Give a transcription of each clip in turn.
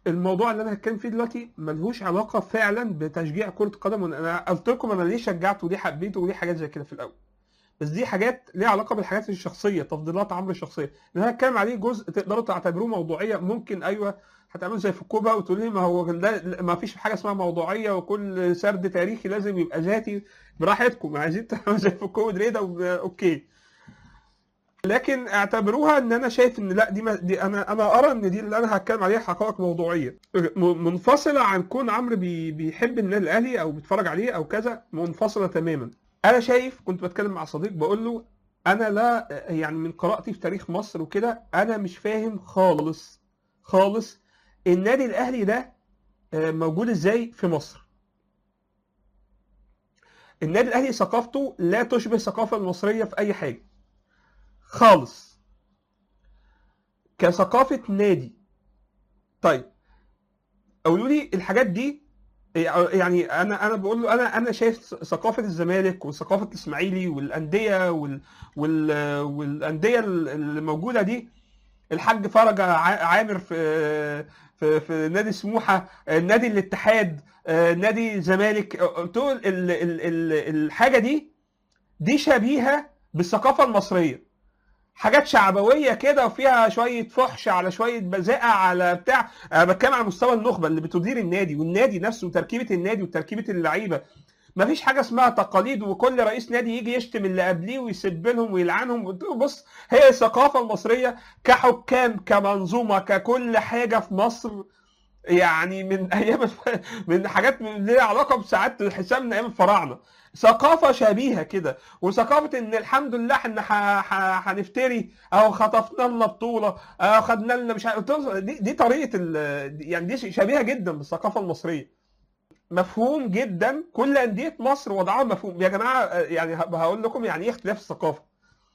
الموضوع اللي انا هتكلم فيه دلوقتي ملهوش علاقه فعلا بتشجيع كره قدم انا قلت لكم انا ليه شجعت وليه حبيت وليه حاجات زي كده في الاول بس دي حاجات ليها علاقه بالحاجات الشخصيه تفضيلات عمرو الشخصيه اللي انا هتكلم عليه جزء تقدروا تعتبروه موضوعيه ممكن ايوه هتعملوا زي في الكوبا وتقول لي ما هو ده ما فيش حاجه اسمها موضوعيه وكل سرد تاريخي لازم يبقى ذاتي براحتكم عايزين تعملوا زي في الكوبا دريدا اوكي لكن اعتبروها ان انا شايف ان لا دي, ما دي انا انا ارى ان دي اللي انا هتكلم عليها حقائق موضوعيه م- منفصله عن كون عمرو بي بيحب النادي الاهلي او بيتفرج عليه او كذا منفصله تماما انا شايف كنت بتكلم مع صديق بقول له انا لا يعني من قراءتي في تاريخ مصر وكده انا مش فاهم خالص خالص النادي الاهلي ده آه، موجود ازاي في مصر النادي الاهلي ثقافته لا تشبه الثقافه المصريه في اي حاجه خالص كثقافه نادي طيب قولوا لي الحاجات دي يعني انا انا بقول له انا انا شايف ثقافه الزمالك وثقافه الاسماعيلي والانديه وال وال والانديه اللي موجوده دي الحاج فرج ع- عامر في في في نادي سموحه نادي الاتحاد نادي الزمالك قلت له ال- ال- ال- الحاجه دي دي شبيهه بالثقافه المصريه حاجات شعبويه كده وفيها شويه فحش على شويه بذاءه على بتاع انا بتكلم على مستوى النخبه اللي بتدير النادي والنادي نفسه وتركيبه النادي وتركيبه اللعيبه مفيش حاجه اسمها تقاليد وكل رئيس نادي يجي يشتم اللي قبليه ويسب لهم ويلعنهم قلت له بص هي الثقافه المصريه كحكام كمنظومه ككل حاجه في مصر يعني من ايام من حاجات من ليها علاقه بساعات حسام من ايام الفراعنه ثقافه شبيهه كده وثقافه ان الحمد لله احنا ح- ح- هنفتري او خطفنا لنا بطوله او خدنا لنا مش عارف دي, دي طريقه ال- يعني دي شبيهه جدا بالثقافه المصريه مفهوم جدا كل انديه مصر وضعها مفهوم يا جماعه يعني هقول لكم يعني ايه اختلاف الثقافه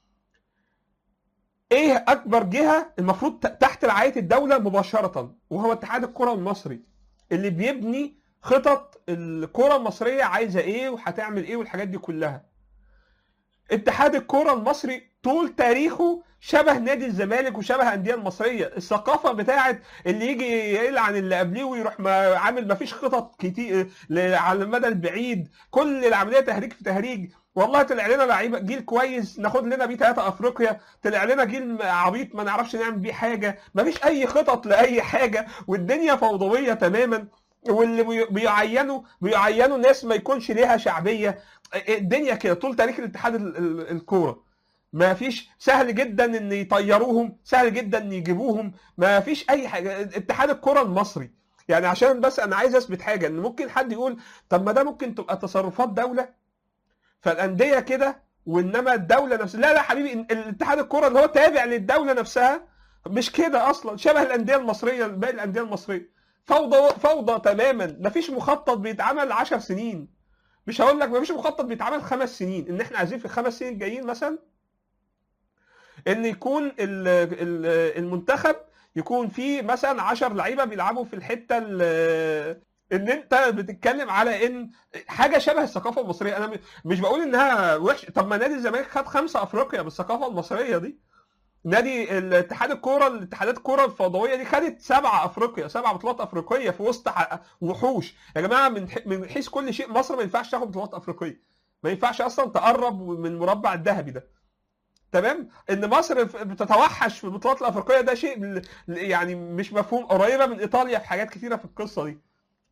ايه اكبر جهه المفروض ت- تحت رعايه الدوله مباشره وهو اتحاد الكره المصري اللي بيبني خطط الكره المصريه عايزه ايه وهتعمل ايه والحاجات دي كلها اتحاد الكره المصري طول تاريخه شبه نادي الزمالك وشبه الانديه المصريه الثقافه بتاعت اللي يجي يلعن اللي قبليه ويروح ما عامل ما فيش خطط كتير ل- على المدى البعيد كل العمليه تهريج في تهريج والله طلع لنا لعيبه جيل كويس ناخد لنا بيه ثلاثه افريقيا طلع لنا جيل عبيط ما نعرفش نعمل بيه حاجه ما فيش اي خطط لاي حاجه والدنيا فوضويه تماما واللي بي- بيعينوا بيعينوا ناس ما يكونش ليها شعبيه الدنيا كده طول تاريخ الاتحاد ال- ال- الكوره ما فيش سهل جدا ان يطيروهم سهل جدا ان يجيبوهم ما فيش اي حاجه اتحاد الكره المصري يعني عشان بس انا عايز اثبت حاجه ان ممكن حد يقول طب ما ده ممكن تبقى تصرفات دوله فالانديه كده وانما الدوله نفسها لا لا حبيبي الاتحاد الكره اللي هو تابع للدوله نفسها مش كده اصلا شبه الانديه المصريه باقي الانديه المصريه فوضى فوضى تماما مفيش مخطط بيتعمل 10 سنين مش هقول لك مفيش مخطط بيتعمل خمس سنين ان احنا عايزين في الخمس سنين الجايين مثلا ان يكون ال- ال- المنتخب يكون فيه مثلا 10 لعيبه بيلعبوا في الحته ال- ان انت بتتكلم على ان حاجه شبه الثقافه المصريه انا م- مش بقول انها وحش طب ما نادي الزمالك خد خمسه افريقيا بالثقافه المصريه دي نادي الاتحاد الكوره الاتحادات الكوره الفوضويه دي خدت سبعه افريقيا سبع بطولات افريقيه في وسط ح- وحوش يا جماعه من ح- من حيث كل شيء مصر ما ينفعش تاخد بطولات افريقيه ما ينفعش اصلا تقرب من المربع الذهبي ده تمام ان مصر ف- بتتوحش في البطولات الافريقيه ده شيء ل- ل- يعني مش مفهوم قريبه من ايطاليا في حاجات كتيره في القصه دي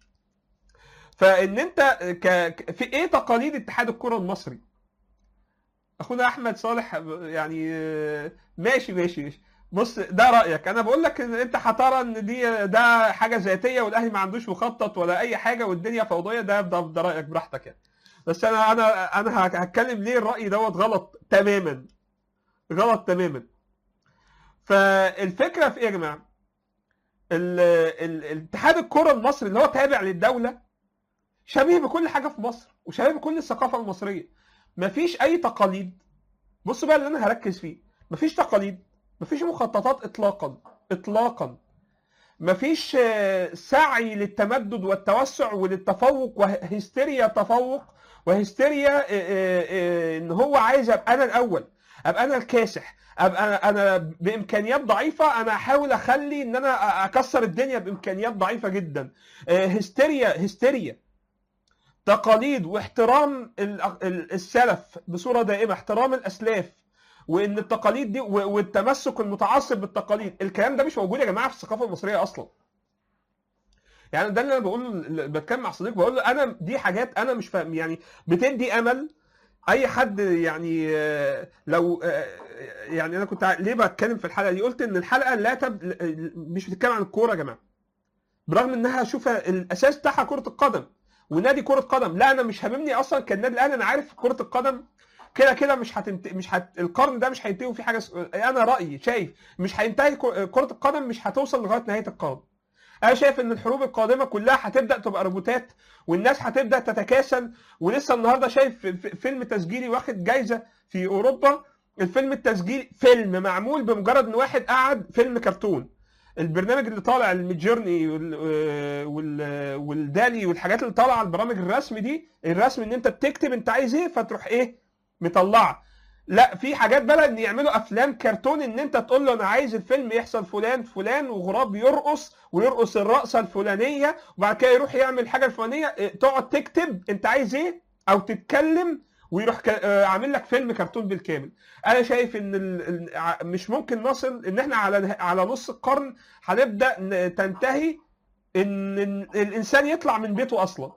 فان انت ك... ك- في ايه تقاليد اتحاد الكره المصري اخونا احمد صالح يعني آه، ماشي ماشي ماشي بص ده رايك انا بقول لك ان انت هترى ان دي ده حاجه ذاتيه والاهلي ما عندوش مخطط ولا اي حاجه والدنيا فوضيه ده ده, ده رايك براحتك يعني بس انا انا انا هك- هتكلم ليه الراي دوت غلط تماما غلط تماما فالفكره في ايه يا جماعه ال- ال- الاتحاد الكره المصري اللي هو تابع للدوله شبيه بكل حاجه في مصر وشبيه بكل الثقافه المصريه مفيش اي تقاليد بصوا بقى اللي انا هركز فيه مفيش تقاليد مفيش مخططات اطلاقا اطلاقا مفيش آه، سعي للتمدد والتوسع وللتفوق وهستيريا تفوق وهستيريا آه، آه، آه، ان هو عايز ابقى انا الاول ابقى انا الكاسح ابقى انا انا بامكانيات ضعيفه انا احاول اخلي ان انا اكسر الدنيا بامكانيات ضعيفه جدا آه، هستيريا هستيريا تقاليد واحترام ال- ال- السلف بصوره دائمه احترام الاسلاف وان التقاليد دي و- والتمسك المتعصب بالتقاليد الكلام ده مش موجود يا جماعه في الثقافه المصريه اصلا يعني ده اللي انا بقول بتكلم مع صديق بقول له انا دي حاجات انا مش فاهم يعني بتدي امل اي حد يعني آه، لو آه، يعني انا كنت ع- ليه بتكلم في الحلقه دي قلت ان الحلقه لا تب... مش بتتكلم عن الكوره يا جماعه برغم انها شوف الاساس بتاعها كره القدم ونادي كره قدم لا انا مش هاممني اصلا كالنادي الاهلي انا عارف كره القدم كده كده مش هتنت... مش هت... القرن ده مش هينتهي فيه حاجه س... انا رايي شايف مش هينتهي ك- كره القدم مش هتوصل لغايه نهايه القرن انا شايف ان الحروب القادمه كلها هتبدا تبقى روبوتات والناس هتبدا تتكاسل ولسه النهارده شايف في- في- فيلم تسجيلي واخد جايزه في اوروبا الفيلم التسجيلي فيلم معمول بمجرد ان واحد قعد فيلم كرتون البرنامج اللي طالع الميدجورني وال... وال... والدالي والحاجات اللي طالعه على البرامج الرسم دي الرسم ان انت بتكتب انت عايز ايه فتروح ايه مطلعه لا في حاجات بقى ان يعملوا افلام كرتون ان انت تقول له انا عايز الفيلم يحصل فلان فلان وغراب يرقص ويرقص الرقصه الفلانيه وبعد كده يروح يعمل الحاجه الفلانيه إيه، تقعد تكتب انت عايز ايه او تتكلم ويروح ك- آه، عامل لك فيلم كرتون بالكامل انا شايف ان ال... ال- ع- مش ممكن نصل ان احنا على نه- على نص القرن هنبدا ن- تنتهي ان إن الانسان يطلع من بيته اصلا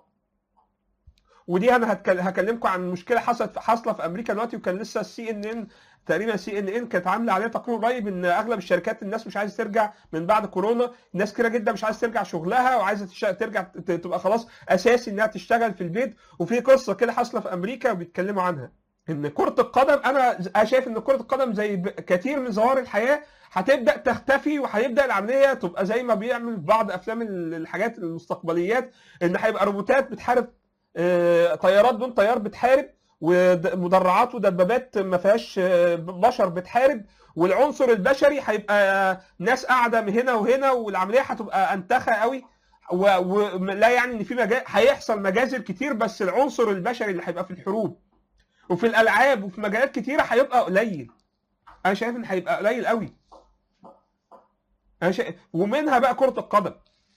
ودي انا هتكل- هكلمكم عن مشكله حصلت حاصله في امريكا دلوقتي وكان لسه السي ان ان تقريبا سي ان ان كانت عامله عليها تقرير قريب ان اغلب الشركات الناس مش عايزه ترجع من بعد كورونا ناس كتيره جدا مش عايزه ترجع شغلها وعايزه تش- ترجع ت- تبقى خلاص اساسي انها تشتغل في البيت وفي قصه كده حاصله في امريكا وبيتكلموا عنها ان كره القدم انا أنا شايف ان كره القدم زي ب- كتير من ظواهر الحياه هتبدا تختفي وهيبدا العمليه تبقى زي ما بيعمل في بعض افلام ال- الحاجات المستقبليات ان هيبقى روبوتات بتحارب آه، طيارات دون طيار بتحارب ومدرعات ودبابات ما فيهاش آه، بشر بتحارب والعنصر البشري هيبقى ناس قاعده من هنا وهنا والعمليه هتبقى انتخه قوي ولا يعني ان في مجال هيحصل مجازر كتير بس العنصر البشري اللي هيبقى في الحروب وفي الالعاب وفي مجالات كتيره هيبقى قليل انا شايف ان هيبقى قليل قوي انا شايف ومنها بقى كره القدم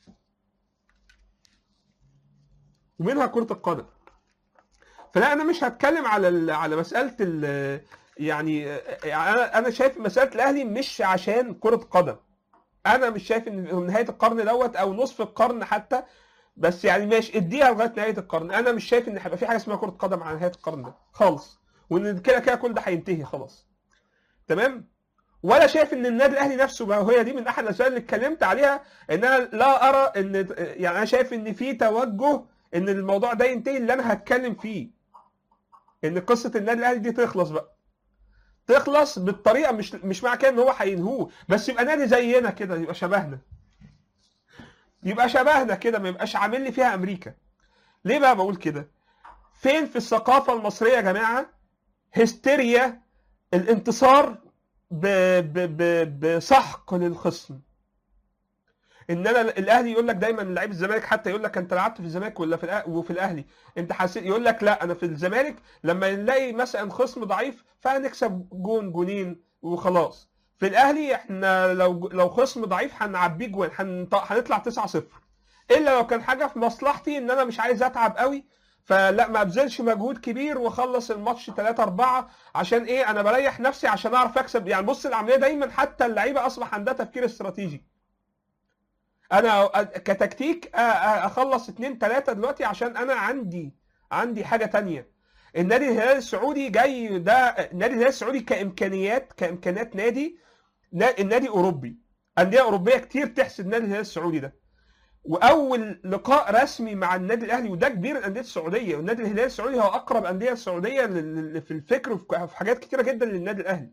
ومنها كره القدم فلا انا مش هتكلم على ال- على مساله ال يعني يعني انا انا شايف مساله الاهلي مش عشان كره قدم انا مش شايف ان نهايه القرن دوت او نصف القرن حتى بس يعني ماشي اديها لغايه نهايه القرن انا مش شايف ان هيبقى في حاجه اسمها كره قدم على نهايه القرن ده خالص وان كده كده كل ده هينتهي خلاص تمام ولا شايف ان النادي الاهلي نفسه بقى وهي دي من احد الاسباب اللي اتكلمت عليها ان انا لا ارى ان يعني انا شايف ان في توجه ان الموضوع ده ينتهي اللي انا هتكلم فيه ان قصه النادي الاهلي دي تخلص بقى تخلص بالطريقه مش مش معنى كده ان هو هينهوه بس يبقى نادي زينا كده يبقى شبهنا يبقى شبهنا كده ما يبقاش عامل لي فيها امريكا ليه بقى بقول كده فين في الثقافه المصريه يا جماعه هستيريا الانتصار ب... ب... ب... بسحق للخصم ان انا الاهلي يقول لك دايما لعيب الزمالك حتى يقول لك انت لعبت في الزمالك ولا في الأهلي وفي الاهلي انت حسيت يقول لك لا انا في الزمالك لما نلاقي مثلا خصم ضعيف فهنكسب جون جونين وخلاص في الاهلي احنا لو لو خصم ضعيف هنعبيه جوان هنط- هنطلع 9 0 الا لو كان حاجه في مصلحتي ان انا مش عايز اتعب قوي فلا ما ابذلش مجهود كبير واخلص الماتش 3 4 عشان ايه انا بريح نفسي عشان اعرف اكسب يعني بص العمليه دايما حتى اللعيبه اصبح عندها تفكير استراتيجي انا كتكتيك أ- أ- اخلص 2 3 دلوقتي عشان انا عندي عندي حاجه تانية النادي الهلال السعودي جاي ده النادي الهلال السعودي كامكانيات كامكانيات نادي نا- النادي اوروبي انديه اوروبيه كتير تحسد نادي الهلال السعودي ده واول لقاء رسمي مع النادي الاهلي وده كبير الانديه السعوديه والنادي الهلال السعودي هو اقرب انديه السعوديه لل- لل- في الفكر وفي في حاجات كتيره جدا للنادي الاهلي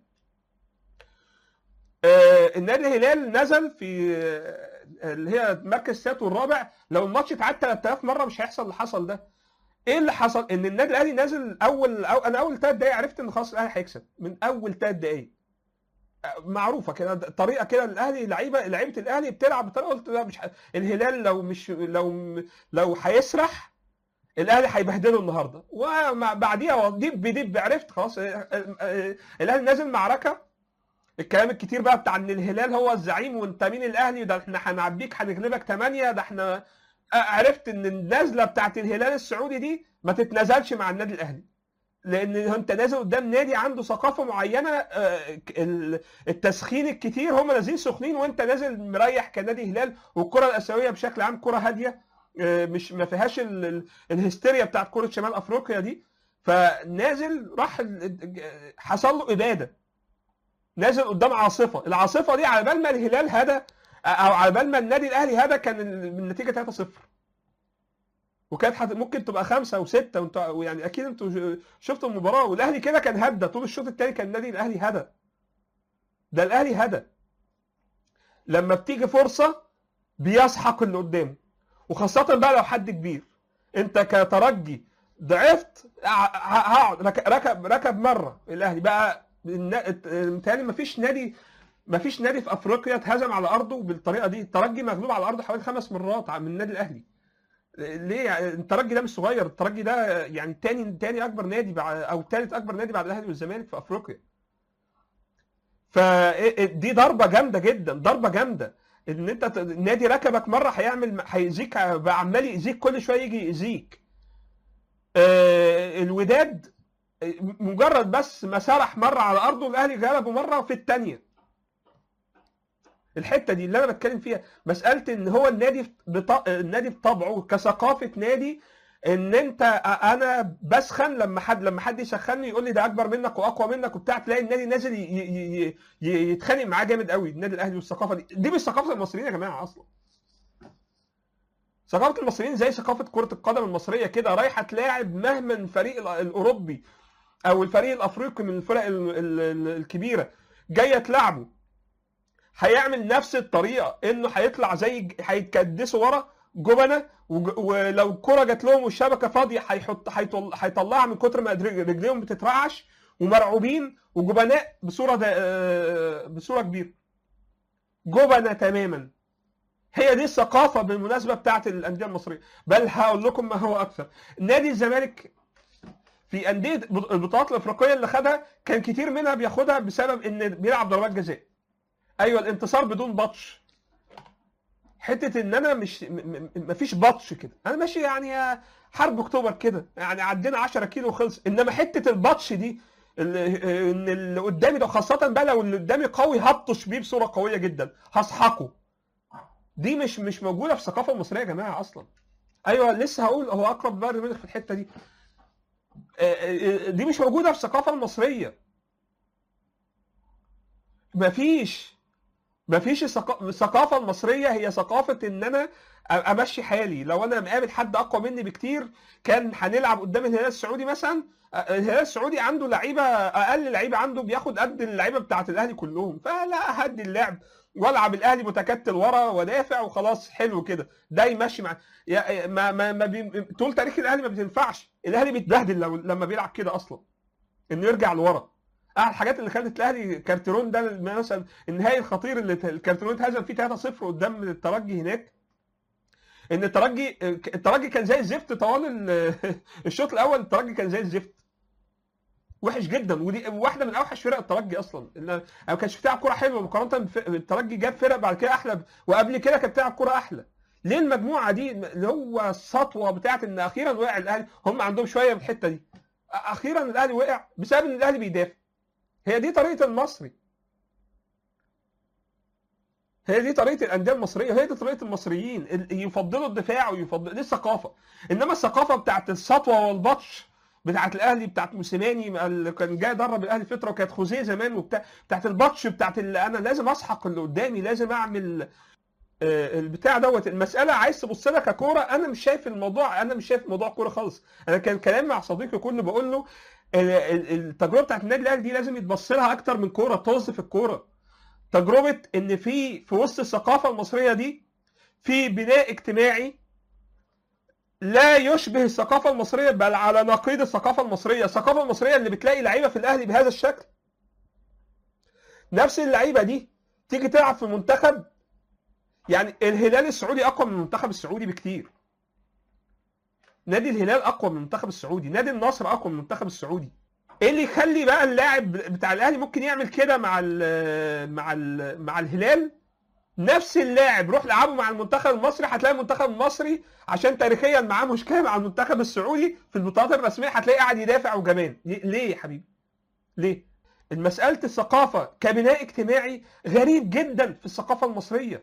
آه، النادي الهلال نزل في آه، اللي هي المركز السادس والرابع لو الماتش اتعاد 3000 مره مش هيحصل اللي حصل ده ايه اللي حصل ان النادي الاهلي نازل اول أو انا اول ثلاث دقايق عرفت ان خلاص الاهلي هيكسب من اول ثلاث دقايق معروفه كده طريقه كده الاهلي لعيبه لعيبه الاهلي بتلعب بطريقه قلت لا مش ح... الهلال لو مش لو لو هيسرح الاهلي هيبهدله النهارده وبعديها ديب بديب عرفت خلاص آه، آه، آه، الاهلي نازل معركه الكلام الكتير بقى بتاع ان الهلال هو الزعيم وانت مين الاهلي ده احنا هنعبيك هنغلبك 8 ده احنا عرفت ان النازله بتاعت الهلال السعودي دي ما تتنازلش مع النادي الاهلي لان انت نازل قدام نادي عنده ثقافه معينه آه، ال- التسخين الكتير هم نازلين سخنين وانت نازل مريح كنادي هلال والكره الاسيويه بشكل عام كره هاديه آه، مش ما فيهاش ال- ال- الهستيريا بتاعت كره شمال افريقيا دي فنازل راح ال- حصل له اباده نازل قدام عاصفه العاصفه دي على بال ما الهلال هدى او على بال ما النادي الاهلي هدى كان النتيجه 3-0 وكانت حت... ممكن تبقى خمسه وسته وانتوا يعني اكيد انتوا شفتوا المباراه والاهلي كده كان هدى طول الشوط الثاني كان النادي الاهلي هدى ده الاهلي هدى لما بتيجي فرصه بيسحق اللي قدامه وخاصه بقى لو حد كبير انت كترجي ضعفت ه- ه- هقعد رك- ركب ركب مره الاهلي بقى النا- متهيألي مفيش نادي مفيش نادي في افريقيا اتهزم على ارضه بالطريقه دي الترجي مغلوب على ارضه حوالي خمس مرات من النادي الاهلي ليه يعني الترجي ده مش صغير الترجي ده يعني تاني تاني اكبر نادي بعد او تالت اكبر نادي بعد الاهلي والزمالك في افريقيا فدي ضربه جامده جدا ضربه جامده ان انت ت- النادي ركبك مره هيعمل هيأذيك بقى عمال يأذيك كل شويه يجي يأذيك آه، الوداد آه، مجرد بس ما سرح مره على ارضه الاهلي غلبه مره في الثانيه الحته دي اللي انا بتكلم فيها مساله ان هو النادي بط... النادي بطبعه كثقافه نادي ان انت انا بسخن لما حد لما حد يسخني يقول لي ده اكبر منك واقوى منك وبتاع تلاقي النادي نازل ي... ي... ي... ي... يتخانق معاه جامد قوي النادي الاهلي والثقافه دي دي مش ثقافه المصريين يا جماعه اصلا ثقافه المصريين زي ثقافه كره القدم المصريه كده رايحه تلاعب مهما الفريق ال- الاوروبي او الفريق الافريقي من الفرق ال- ال- ال- الكبيره جايه تلعبه هيعمل نفس الطريقه انه هيطلع زي هيتكدسوا ورا جبنه وج- ولو الكره جات لهم والشبكه فاضيه هيحط هيطل- هيطلعها من كتر ما رج- رجليهم بتترعش ومرعوبين وجبناء بصوره ده آه، بصوره كبيره جبنه تماما هي دي الثقافه بالمناسبه بتاعت الانديه المصريه بل هقول لكم ما هو اكثر نادي الزمالك في انديه البطولات الافريقيه اللي خدها كان كتير منها بياخدها بسبب ان بيلعب ضربات جزاء ايوه الانتصار بدون بطش حته ان انا مش م- م- مفيش بطش كده انا ماشي يعني حرب اكتوبر كده يعني عدينا 10 كيلو وخلص انما حته البطش دي اللي ان اللي قدامي ده خاصه بقى لو اللي قدامي قوي هبطش بيه بصوره قويه جدا هسحقه دي مش مش موجوده في الثقافه المصريه يا جماعه اصلا ايوه لسه هقول هو اقرب بايرن ميونخ في الحته دي آه، آه، آه، دي مش موجوده في الثقافه المصريه مفيش مفيش الثقا- الثقافه المصريه هي ثقافه ان انا أ- امشي حالي لو انا مقابل حد اقوى مني بكتير كان هنلعب قدام الهلال السعودي مثلا أ- الهلال السعودي عنده لعيبه اقل لعيبه عنده بياخد قد اللعيبه بتاعه الاهلي كلهم فلا اهدي اللعب والعب الاهلي متكتل ورا ودافع وخلاص حلو كده ده يمشي مع يا- ما ما, ما بي... طول تاريخ الاهلي ما بتنفعش الاهلي بيتبهدل لو... لما بيلعب كده اصلا انه يرجع لورا احد الحاجات اللي خلت الاهلي كارتيرون ده مثلا النهائي الخطير اللي ت- الكارتيرون اتهزم فيه 3-0 قدام الترجي هناك ان الترجي الترجي كان زي الزفت طوال ال- الشوط الاول الترجي كان زي الزفت وحش جدا ودي واحده من اوحش فرق الترجي اصلا إن انا ما كانش بتلعب كوره حلوه مقارنه بف- الترجي جاب فرق بعد كده احلى وقبل كده كانت بتلعب كوره احلى ليه المجموعه دي اللي هو السطوه بتاعت ان اخيرا وقع الاهلي هم عندهم شويه من الحته دي اخيرا الاهلي وقع بسبب ان الاهلي بيدافع هي دي طريقه المصري هي دي طريقه الانديه المصريه هي دي طريقه المصريين ال- يفضلوا الدفاع ويفضلوا دي الثقافه انما الثقافه بتاعت السطوه والبطش بتاعت الاهلي بتاعت موسيماني اللي كان جاي يدرب الاهلي فتره وكانت خوزيه زمان وبتاع بتاعت البطش بتاعت اللي انا لازم اسحق اللي قدامي لازم اعمل آه، البتاع دوت المساله عايز تبص لها ككوره انا مش شايف الموضوع انا مش شايف موضوع كوره خالص انا كان كلامي مع صديقي كله بقول له ال- ال- التجربه بتاعت النادي الاهلي دي لازم يتبص لها اكتر من كوره طز في الكوره تجربه ان في في وسط الثقافه المصريه دي في بناء اجتماعي لا يشبه الثقافه المصريه بل على نقيض الثقافه المصريه الثقافه المصريه اللي بتلاقي لعيبه في الاهلي بهذا الشكل نفس اللعيبه دي تيجي تلعب في منتخب يعني الهلال السعودي اقوى من المنتخب السعودي بكتير نادي الهلال اقوى من المنتخب السعودي نادي النصر اقوى من المنتخب السعودي ايه اللي يخلي بقى اللاعب بتاع الاهلي ممكن يعمل كده مع ال مع ال مع الهلال نفس اللاعب روح لعبه مع المنتخب المصري هتلاقي المنتخب المصري عشان تاريخيا معاه مشكله مع المنتخب السعودي في البطولات الرسميه هتلاقيه قاعد يدافع وجبان ليه يا حبيبي ليه المسألة الثقافة كبناء اجتماعي غريب جدا في الثقافة المصرية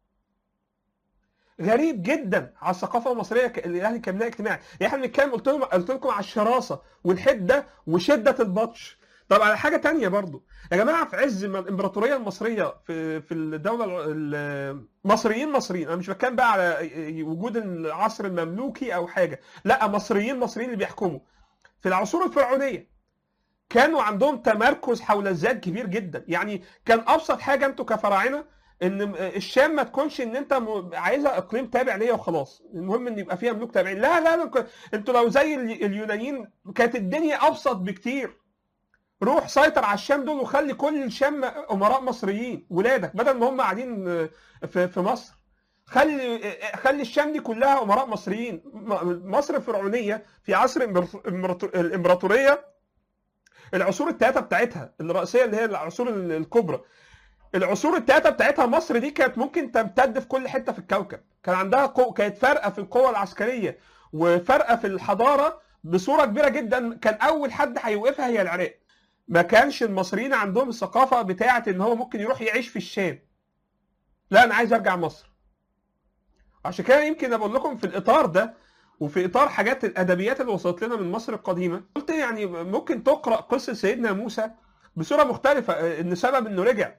غريب جدا على الثقافة المصرية ك- الأهلي كبناء اجتماعي يعني احنا بنتكلم قلت لهم قلت لكم على الشراسة والحدة وشدة البطش طب على حاجة تانية برضو يا جماعة في عز ما الإمبراطورية المصرية في في الدولة ال- المصريين مصريين أنا مش بتكلم بقى على وجود العصر المملوكي أو حاجة لا مصريين مصريين اللي بيحكموا في العصور الفرعونية كانوا عندهم تمركز حول الذات كبير جدا يعني كان ابسط حاجه انتوا كفراعنه ان الشام ما تكونش ان انت م- عايزها اقليم تابع ليا وخلاص المهم ان يبقى فيها ملوك تابعين لا لا لا انتوا لو زي ال- اليونانيين كانت الدنيا ابسط بكتير روح سيطر على الشام دول وخلي كل الشام امراء مصريين ولادك بدل ما هم قاعدين في في مصر خلي خلي الشام دي كلها امراء مصريين م- مصر الفرعونيه في عصر الإمبراطور- الامبراطوريه العصور الثلاثه بتاعتها الرئيسيه اللي هي العصور الكبرى العصور الثلاثه بتاعتها مصر دي كانت ممكن تمتد في كل حته في الكوكب كان عندها قو... كانت فارقه في القوه العسكريه وفارقه في الحضاره بصوره كبيره جدا كان اول حد هيوقفها هي العراق ما كانش المصريين عندهم الثقافه بتاعه ان هو ممكن يروح يعيش في الشام لا انا عايز ارجع مصر عشان كده يمكن بقول لكم في الاطار ده وفي اطار حاجات الادبيات اللي وصلت لنا من مصر القديمه قلت يعني ممكن تقرا قصه سيدنا موسى بصوره مختلفه ان سبب انه رجع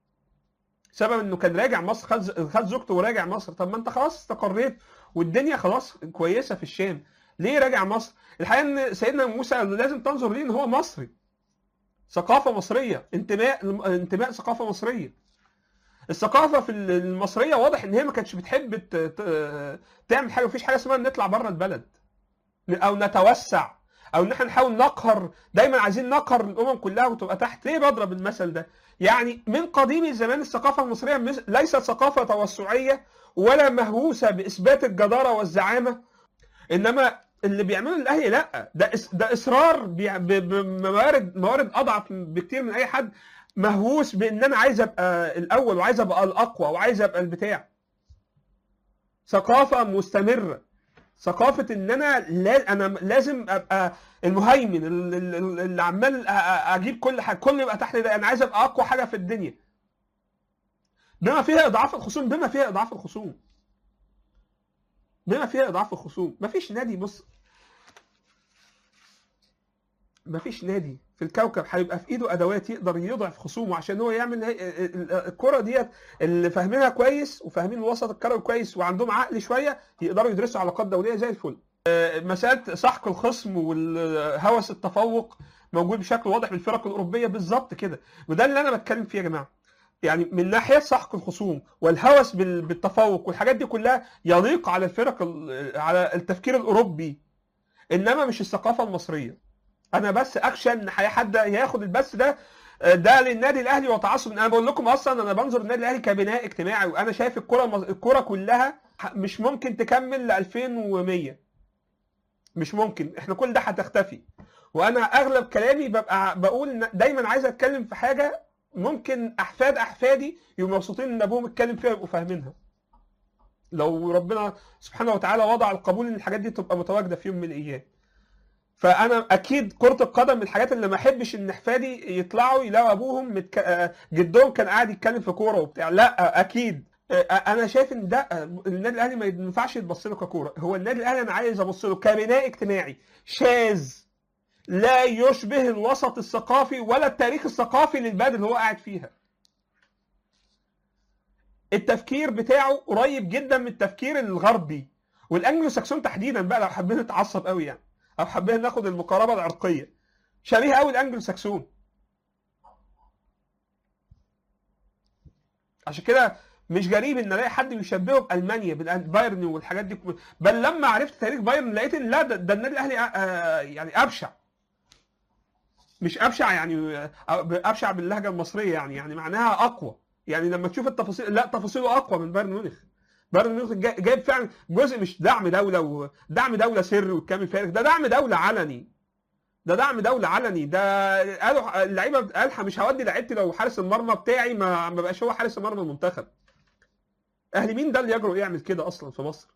سبب انه كان راجع مصر خد خد زوجته وراجع مصر طب ما انت خلاص استقريت والدنيا خلاص كويسه في الشام ليه راجع مصر الحقيقه ان سيدنا موسى لازم تنظر ليه ان هو مصري ثقافه مصريه انتماء انتماء ثقافه مصريه الثقافه في المصريه واضح ان هي ما كانتش بتحب ت- ت- تعمل حاجه مفيش حاجه اسمها نطلع بره البلد او نتوسع او ان احنا نحاول نقهر دايما عايزين نقهر الامم كلها وتبقى تحت ليه بضرب المثل ده يعني من قديم الزمان الثقافه المصريه مس- ليست ثقافه توسعيه ولا مهووسه باثبات الجداره والزعامه انما اللي بيعمله الاهلي لا ده إس- ده اصرار بيع- ب- بموارد موارد اضعف بكتير من اي حد مهووس بان انا عايز ابقى الاول وعايز ابقى الاقوى وعايز ابقى البتاع ثقافه مستمره ثقافه ان انا لا انا لازم ابقى المهيمن ال- ال- ال- اللي عمال أ- أ- اجيب كل حاجه كل يبقى تحت ده انا عايز ابقى اقوى حاجه في الدنيا بما فيها اضعاف الخصوم بما فيها اضعاف الخصوم بما فيها اضعاف الخصوم مفيش نادي بص مفيش نادي في الكوكب هيبقى في ايده ادوات يقدر يضعف خصومه عشان هو يعمل هي- ال- ال- الكره ديت اللي فاهمينها كويس وفاهمين الوسط الكروي كويس وعندهم عقل شويه يقدروا يدرسوا علاقات دوليه زي الفل آه، مساله سحق الخصم والهوس التفوق موجود بشكل واضح في الفرق الاوروبيه بالظبط كده وده اللي انا بتكلم فيه يا جماعه يعني من ناحيه سحق الخصوم والهوس بال- بالتفوق والحاجات دي كلها يليق على الفرق ال- على التفكير الاوروبي انما مش الثقافه المصريه انا بس اخشى ان حي- حد ياخد البث ده آه، ده للنادي الاهلي وتعصب انا بقول لكم اصلا انا بنظر النادي الاهلي كبناء اجتماعي وانا شايف الكره الكره كلها ح- مش ممكن تكمل ل 2100 مش ممكن احنا كل ده هتختفي وانا اغلب كلامي ببقى بقول إن دايما عايز اتكلم في حاجه ممكن احفاد احفادي يبقوا مبسوطين ان ابوهم اتكلم فيها يبقوا فاهمينها لو ربنا سبحانه وتعالى وضع القبول ان الحاجات دي تبقى متواجده في يوم من الايام فانا اكيد كره القدم من الحاجات اللي ما احبش ان احفادي يطلعوا يلاقوا ابوهم متك... آه، جدهم كان قاعد يتكلم في كوره وبتاع لا اكيد آه، انا شايف ان ده آه، النادي الاهلي ما ينفعش يتبص له ككوره هو النادي الاهلي انا عايز ابص له كبناء اجتماعي شاذ لا يشبه الوسط الثقافي ولا التاريخ الثقافي للبلد اللي هو قاعد فيها التفكير بتاعه قريب جدا من التفكير الغربي والانجلو ساكسون تحديدا بقى لو حبينا نتعصب قوي يعني او حبينا ناخد المقاربه العرقيه شبيه قوي الانجلو ساكسون عشان كده مش غريب ان الاقي حد يشبهه بالمانيا بالبايرن والحاجات دي بل لما عرفت تاريخ بايرن لقيت ان لا ده, ده النادي الاهلي آه، يعني ابشع مش ابشع يعني آه، ابشع باللهجه المصريه يعني يعني معناها اقوى يعني لما تشوف التفاصيل لا تفاصيله اقوى من بايرن ميونخ بايرن ميونخ جا- جايب فعلا جزء مش دعم دوله ودعم دوله سري والكلام الفارغ ده دعم دوله علني ده دعم دوله علني ده قالوا اللعيبه قال مش هودي لعيبتي لو حارس المرمى بتاعي ما ما بقاش هو حارس المرمى المنتخب اهل مين ده اللي يجرؤ يعمل كده اصلا في مصر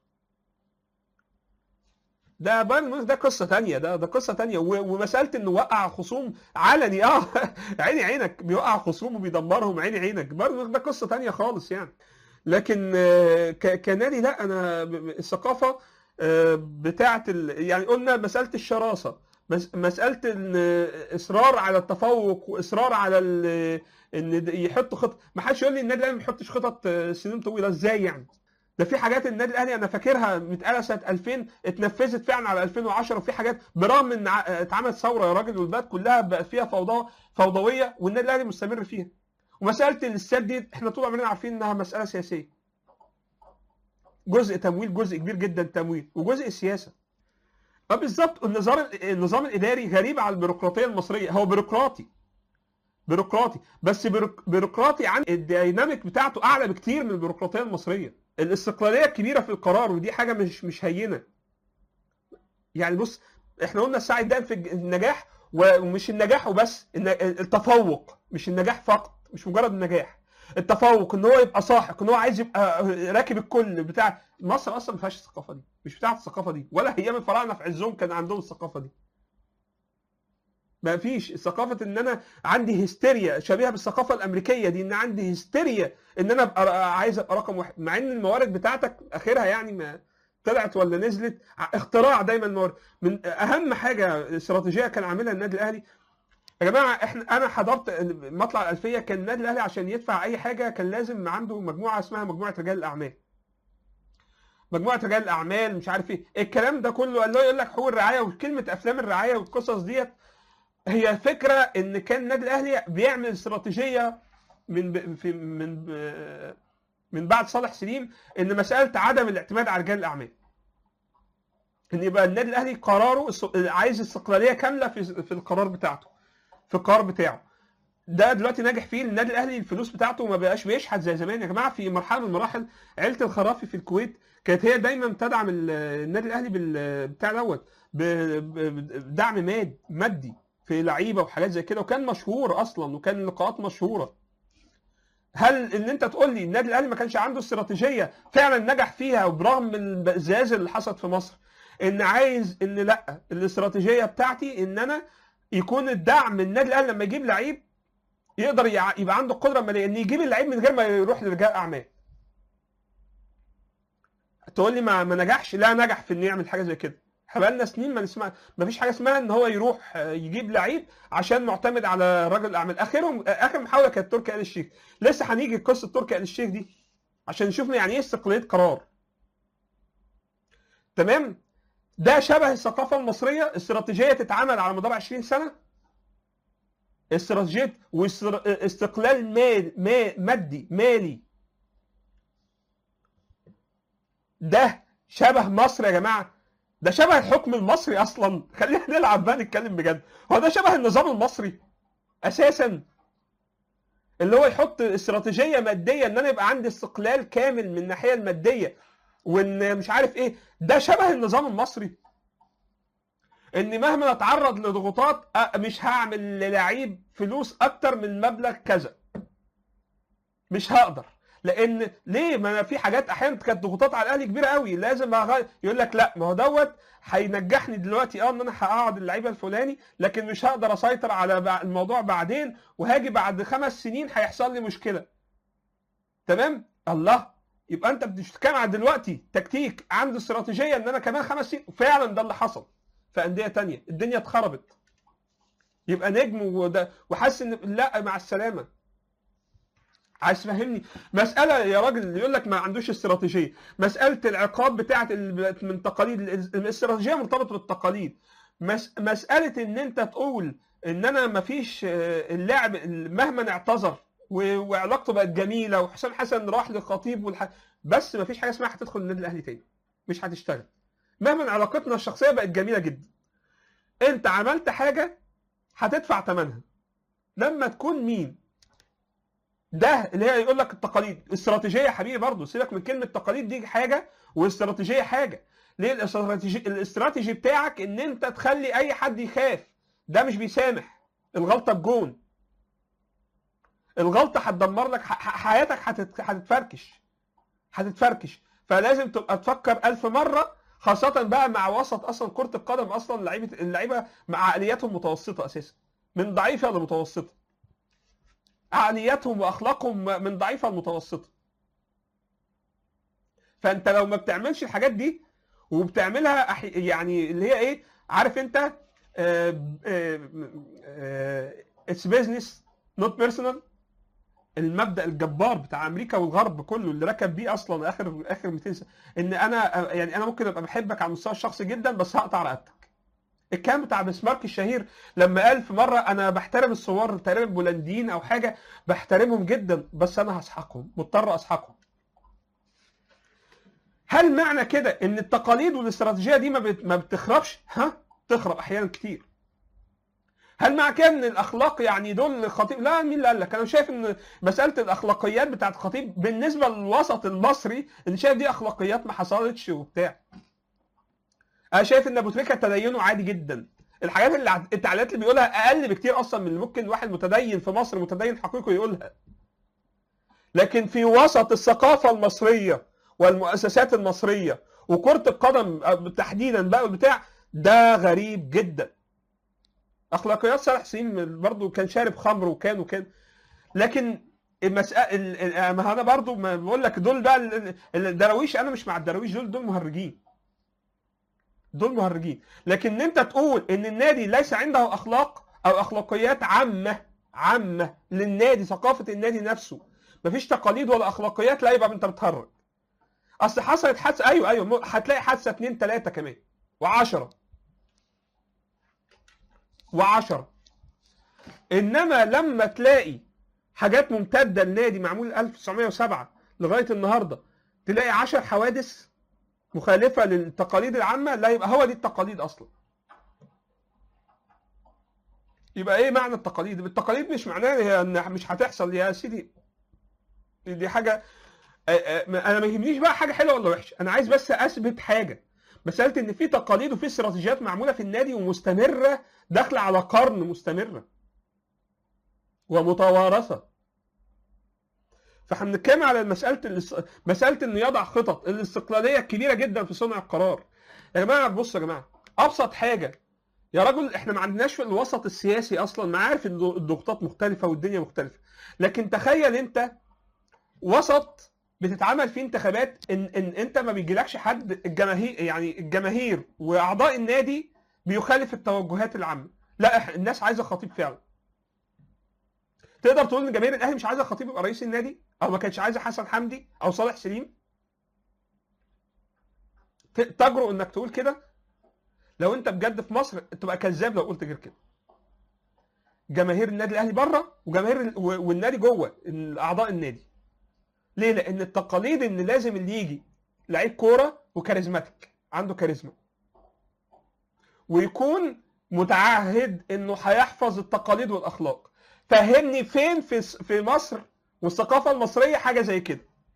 ده بايرن ميونخ ده قصه تانية ده ده قصه تانية و- ومساله انه وقع خصوم علني اه عيني عينك بيوقع خصوم وبيدمرهم عيني عينك بايرن ميونخ ده قصه تانية خالص يعني لكن آه، ك- كنادي لا انا ب- ب- الثقافه آه، بتاعه ال... يعني قلنا مساله الشراسه مس- مساله الاصرار على التفوق واصرار على ال... ان د- يحط خطط ما حدش يقول لي النادي الاهلي ما بيحطش خطط آه، سنين طويله ازاي يعني ده في حاجات النادي الاهلي انا فاكرها متقاله سنه 2000 اتنفذت فعلا على 2010 وفي حاجات برغم ان ع- اتعملت ثوره يا راجل والبلد كلها بقت فيها فوضى فوضويه والنادي الاهلي مستمر فيها ومساله الاستاد دي احنا طول عمرنا عارفين انها مساله سياسيه جزء تمويل جزء كبير جدا تمويل وجزء سياسه اه بالظبط النظام النظام الاداري غريب على البيروقراطيه المصريه هو بيروقراطي بيروقراطي بس بيروق- بيروقراطي عن الديناميك بتاعته اعلى بكتير من البيروقراطيه المصريه الاستقلاليه الكبيره في القرار ودي حاجه مش مش هينه يعني بص احنا قلنا السعي دائم في الج- النجاح ومش النجاح وبس الن- التفوق مش النجاح فقط مش مجرد النجاح التفوق ان هو يبقى ساحق ان هو عايز يبقى راكب الكل بتاع مصر اصلا ما فيهاش الثقافه دي مش بتاعه الثقافه دي ولا ايام الفراعنه في عزهم كان عندهم الثقافه دي ما فيش ثقافه ان انا عندي هستيريا شبيهه بالثقافه الامريكيه دي ان عندي هستيريا ان انا ابقى عايز ابقى رقم واحد مع ان الموارد بتاعتك اخرها يعني ما طلعت ولا نزلت اختراع دايما الموارد من اهم حاجه استراتيجيه كان عاملها النادي الاهلي يا جماعه احنا انا حضرت مطلع الالفيه كان النادي الاهلي عشان يدفع اي حاجه كان لازم عنده مجموعه اسمها مجموعه رجال الاعمال مجموعه رجال الاعمال مش عارف ايه الكلام ده كله اللي هو يقول لك حقوق الرعايه وكلمه افلام الرعايه والقصص ديت هي فكره ان كان النادي الاهلي بيعمل استراتيجيه من ب... في من ب... من بعد صالح سليم ان مساله عدم الاعتماد على رجال الاعمال ان يبقى النادي الاهلي قراره الس- عايز استقلاليه كامله في في القرار بتاعته في القرار بتاعه ده دلوقتي ناجح فيه النادي الاهلي الفلوس بتاعته ما بقاش بيشحت زي زمان يا جماعه في مرحله من المراحل عيله الخرافي في الكويت كانت هي دايما بتدعم ال- النادي الاهلي بال بتاع دوت ب- ب- بدعم ماد مادي في لعيبه وحاجات زي كده وكان مشهور اصلا وكان لقاءات مشهوره هل ان انت تقول لي النادي الاهلي ما كانش عنده استراتيجيه فعلا نجح فيها وبرغم من الزلازل اللي حصلت في مصر ان عايز ان لا الاستراتيجيه بتاعتي ان انا يكون الدعم من النادي الاهلي لما يجيب لعيب يقدر يع- يبقى عنده القدره الماليه ان يجيب اللعيب من غير ما يروح لرجال اعمال تقول لي ما, ما نجحش لا نجح في انه يعمل حاجه زي كده احنا بقالنا سنين ما نسمع ما فيش حاجه اسمها ان هو يروح آه، يجيب لعيب عشان معتمد على رجل الاعمال اخرهم آه، اخر محاوله كانت تركي آل الشيخ لسه هنيجي قصه تركي آل الشيخ دي عشان نشوف يعني ايه استقلاليه قرار تمام ده شبه الثقافه المصريه استراتيجيه تتعمل على مدار 20 سنه استراتيجيه واستقلال مال ما مادي مالي ده شبه مصر يا جماعه ده شبه الحكم المصري اصلا خلينا نلعب بقى نتكلم بجد هو ده شبه النظام المصري اساسا اللي هو يحط استراتيجيه ماديه ان انا يبقى عندي استقلال كامل من الناحيه الماديه وان مش عارف ايه ده شبه النظام المصري ان مهما اتعرض لضغوطات أ- مش هعمل للعيب فلوس اكتر من مبلغ كذا مش هقدر لان ليه ما أنا في حاجات احيانا كانت ضغوطات على الاهلي كبيره قوي لازم أغير. يقول لك لا ما هو دوت هينجحني دلوقتي اه ان انا هقعد اللعيبه الفلاني لكن مش هقدر اسيطر على بع- الموضوع بعدين وهاجي بعد خمس سنين هيحصل لي مشكله تمام الله يبقى انت بتتكلم عن دلوقتي تكتيك عنده استراتيجيه ان انا كمان خمس سنين فعلا ده اللي حصل في انديه تانية الدنيا اتخربت يبقى نجم وده وحاسس ان لا مع السلامه عايز تفهمني مساله يا راجل اللي يقول لك ما عندوش استراتيجيه مساله العقاب بتاعه ال- من تقاليد ال- الاستراتيجيه مرتبطه بالتقاليد مس مساله ان انت تقول ان انا ما فيش آه، اللاعب مهما اعتذر و- وعلاقته بقت جميله وحسام حسن راح للخطيب والح... بس ما فيش حاجه اسمها هتدخل النادي الاهلي تاني مش هتشتغل مهما علاقتنا الشخصيه بقت جميله جدا انت عملت حاجه هتدفع ثمنها لما تكون مين ده اللي هي يقول لك التقاليد استراتيجيه يا حبيبي برضه سيبك من كلمه تقاليد دي حاجه واستراتيجيه حاجه ليه الاستراتيجي الاستراتيجي بتاعك ان انت تخلي اي حد يخاف ده مش بيسامح الغلطه بجون الغلطه هتدمر لك ح- ح- حياتك هتت- هتتفركش هتتفركش فلازم تبقى تفكر ألف مره خاصة بقى مع وسط اصلا كرة القدم اصلا لعيبة اللعيبة مع عقلياتهم متوسطة اساسا من ضعيفة لمتوسطة عقلياتهم واخلاقهم من ضعيفة لمتوسطة فانت لو ما بتعملش الحاجات دي وبتعملها أحي- يعني اللي هي ايه عارف انت اتس بيزنس نوت بيرسونال المبدا الجبار بتاع امريكا والغرب كله اللي ركب بيه اصلا اخر اخر 200 سنه ان انا يعني انا ممكن ابقى بحبك على المستوى الشخصي جدا بس هقطع رقبتك الكلام بتاع بسمارك الشهير لما قال في مره انا بحترم الثوار تقريبا بولنديين او حاجه بحترمهم جدا بس انا هسحقهم مضطر اسحقهم هل معنى كده ان التقاليد والاستراتيجيه دي ما بت- ما بتخربش ها تخرب احيانا كتير هل مع كده ان الاخلاق يعني دول الخطيب لا مين اللي قال لك انا شايف ان مساله الاخلاقيات بتاعت الخطيب بالنسبه للوسط المصري اللي شايف دي اخلاقيات ما حصلتش وبتاع انا شايف ان ابو تريكه تدينه عادي جدا الحاجات اللي عت- التعليقات اللي بيقولها اقل بكتير اصلا من اللي ممكن واحد متدين في مصر متدين حقيقي يقولها لكن في وسط الثقافه المصريه والمؤسسات المصريه وكره القدم تحديدا بقى والبتاع ده غريب جدا اخلاقيات صالح سليم برضه كان شارب خمر وكان وكان لكن المسألة ما انا برضه ما بقول لك دول بقى ال- ال- الدراويش انا مش مع الدراويش دول دول مهرجين دول مهرجين لكن ان انت تقول ان النادي ليس عنده اخلاق او اخلاقيات عامه عامه للنادي ثقافه النادي نفسه مفيش تقاليد ولا اخلاقيات لا يبقى انت بتهرج اصل حصلت حادثه ايوه ايوه م- هتلاقي حادثه اثنين ثلاثه كمان وعشرة وعشرة انما لما تلاقي حاجات ممتده لنادي معمول 1907 لغايه النهارده تلاقي 10 حوادث مخالفه للتقاليد العامه لا يبقى هو دي التقاليد اصلا يبقى ايه معنى التقاليد التقاليد مش معناها هي ان مش هتحصل يا سيدي دي حاجه آه، آه، انا ما يهمنيش بقى حاجه حلوه ولا وحشه انا عايز بس اثبت حاجه مساله ان في تقاليد وفي استراتيجيات معموله في النادي ومستمره داخله على قرن مستمره ومتوارثه فاحنا بنتكلم على مساله الاس... مساله انه يضع خطط الاستقلاليه الكبيره جدا في صنع القرار يا جماعه بصوا يا جماعه ابسط حاجه يا رجل احنا ما عندناش في الوسط السياسي اصلا ما عارف ان الضغوطات مختلفه والدنيا مختلفه لكن تخيل انت وسط بتتعمل فيه انتخابات ان ان انت ما بيجيلكش حد الجماهير يعني الجماهير واعضاء النادي بيخالف التوجهات العامه لا إح- الناس عايزه خطيب فعلا تقدر تقول ان جماهير الاهلي مش عايزه خطيب يبقى رئيس النادي او ما كانتش عايزه حسن حمدي او صالح سليم ت- تجرؤ انك تقول كده لو انت بجد في مصر تبقى كذاب لو قلت غير كده جماهير النادي الاهلي بره وجماهير ال- و- والنادي جوه اعضاء النادي ليه لان التقاليد ان لازم اللي يجي لعيب كوره وكاريزماتيك عنده كاريزما ويكون متعهد انه هيحفظ التقاليد والاخلاق فهمني فين في س- في مصر والثقافه المصريه حاجه زي كده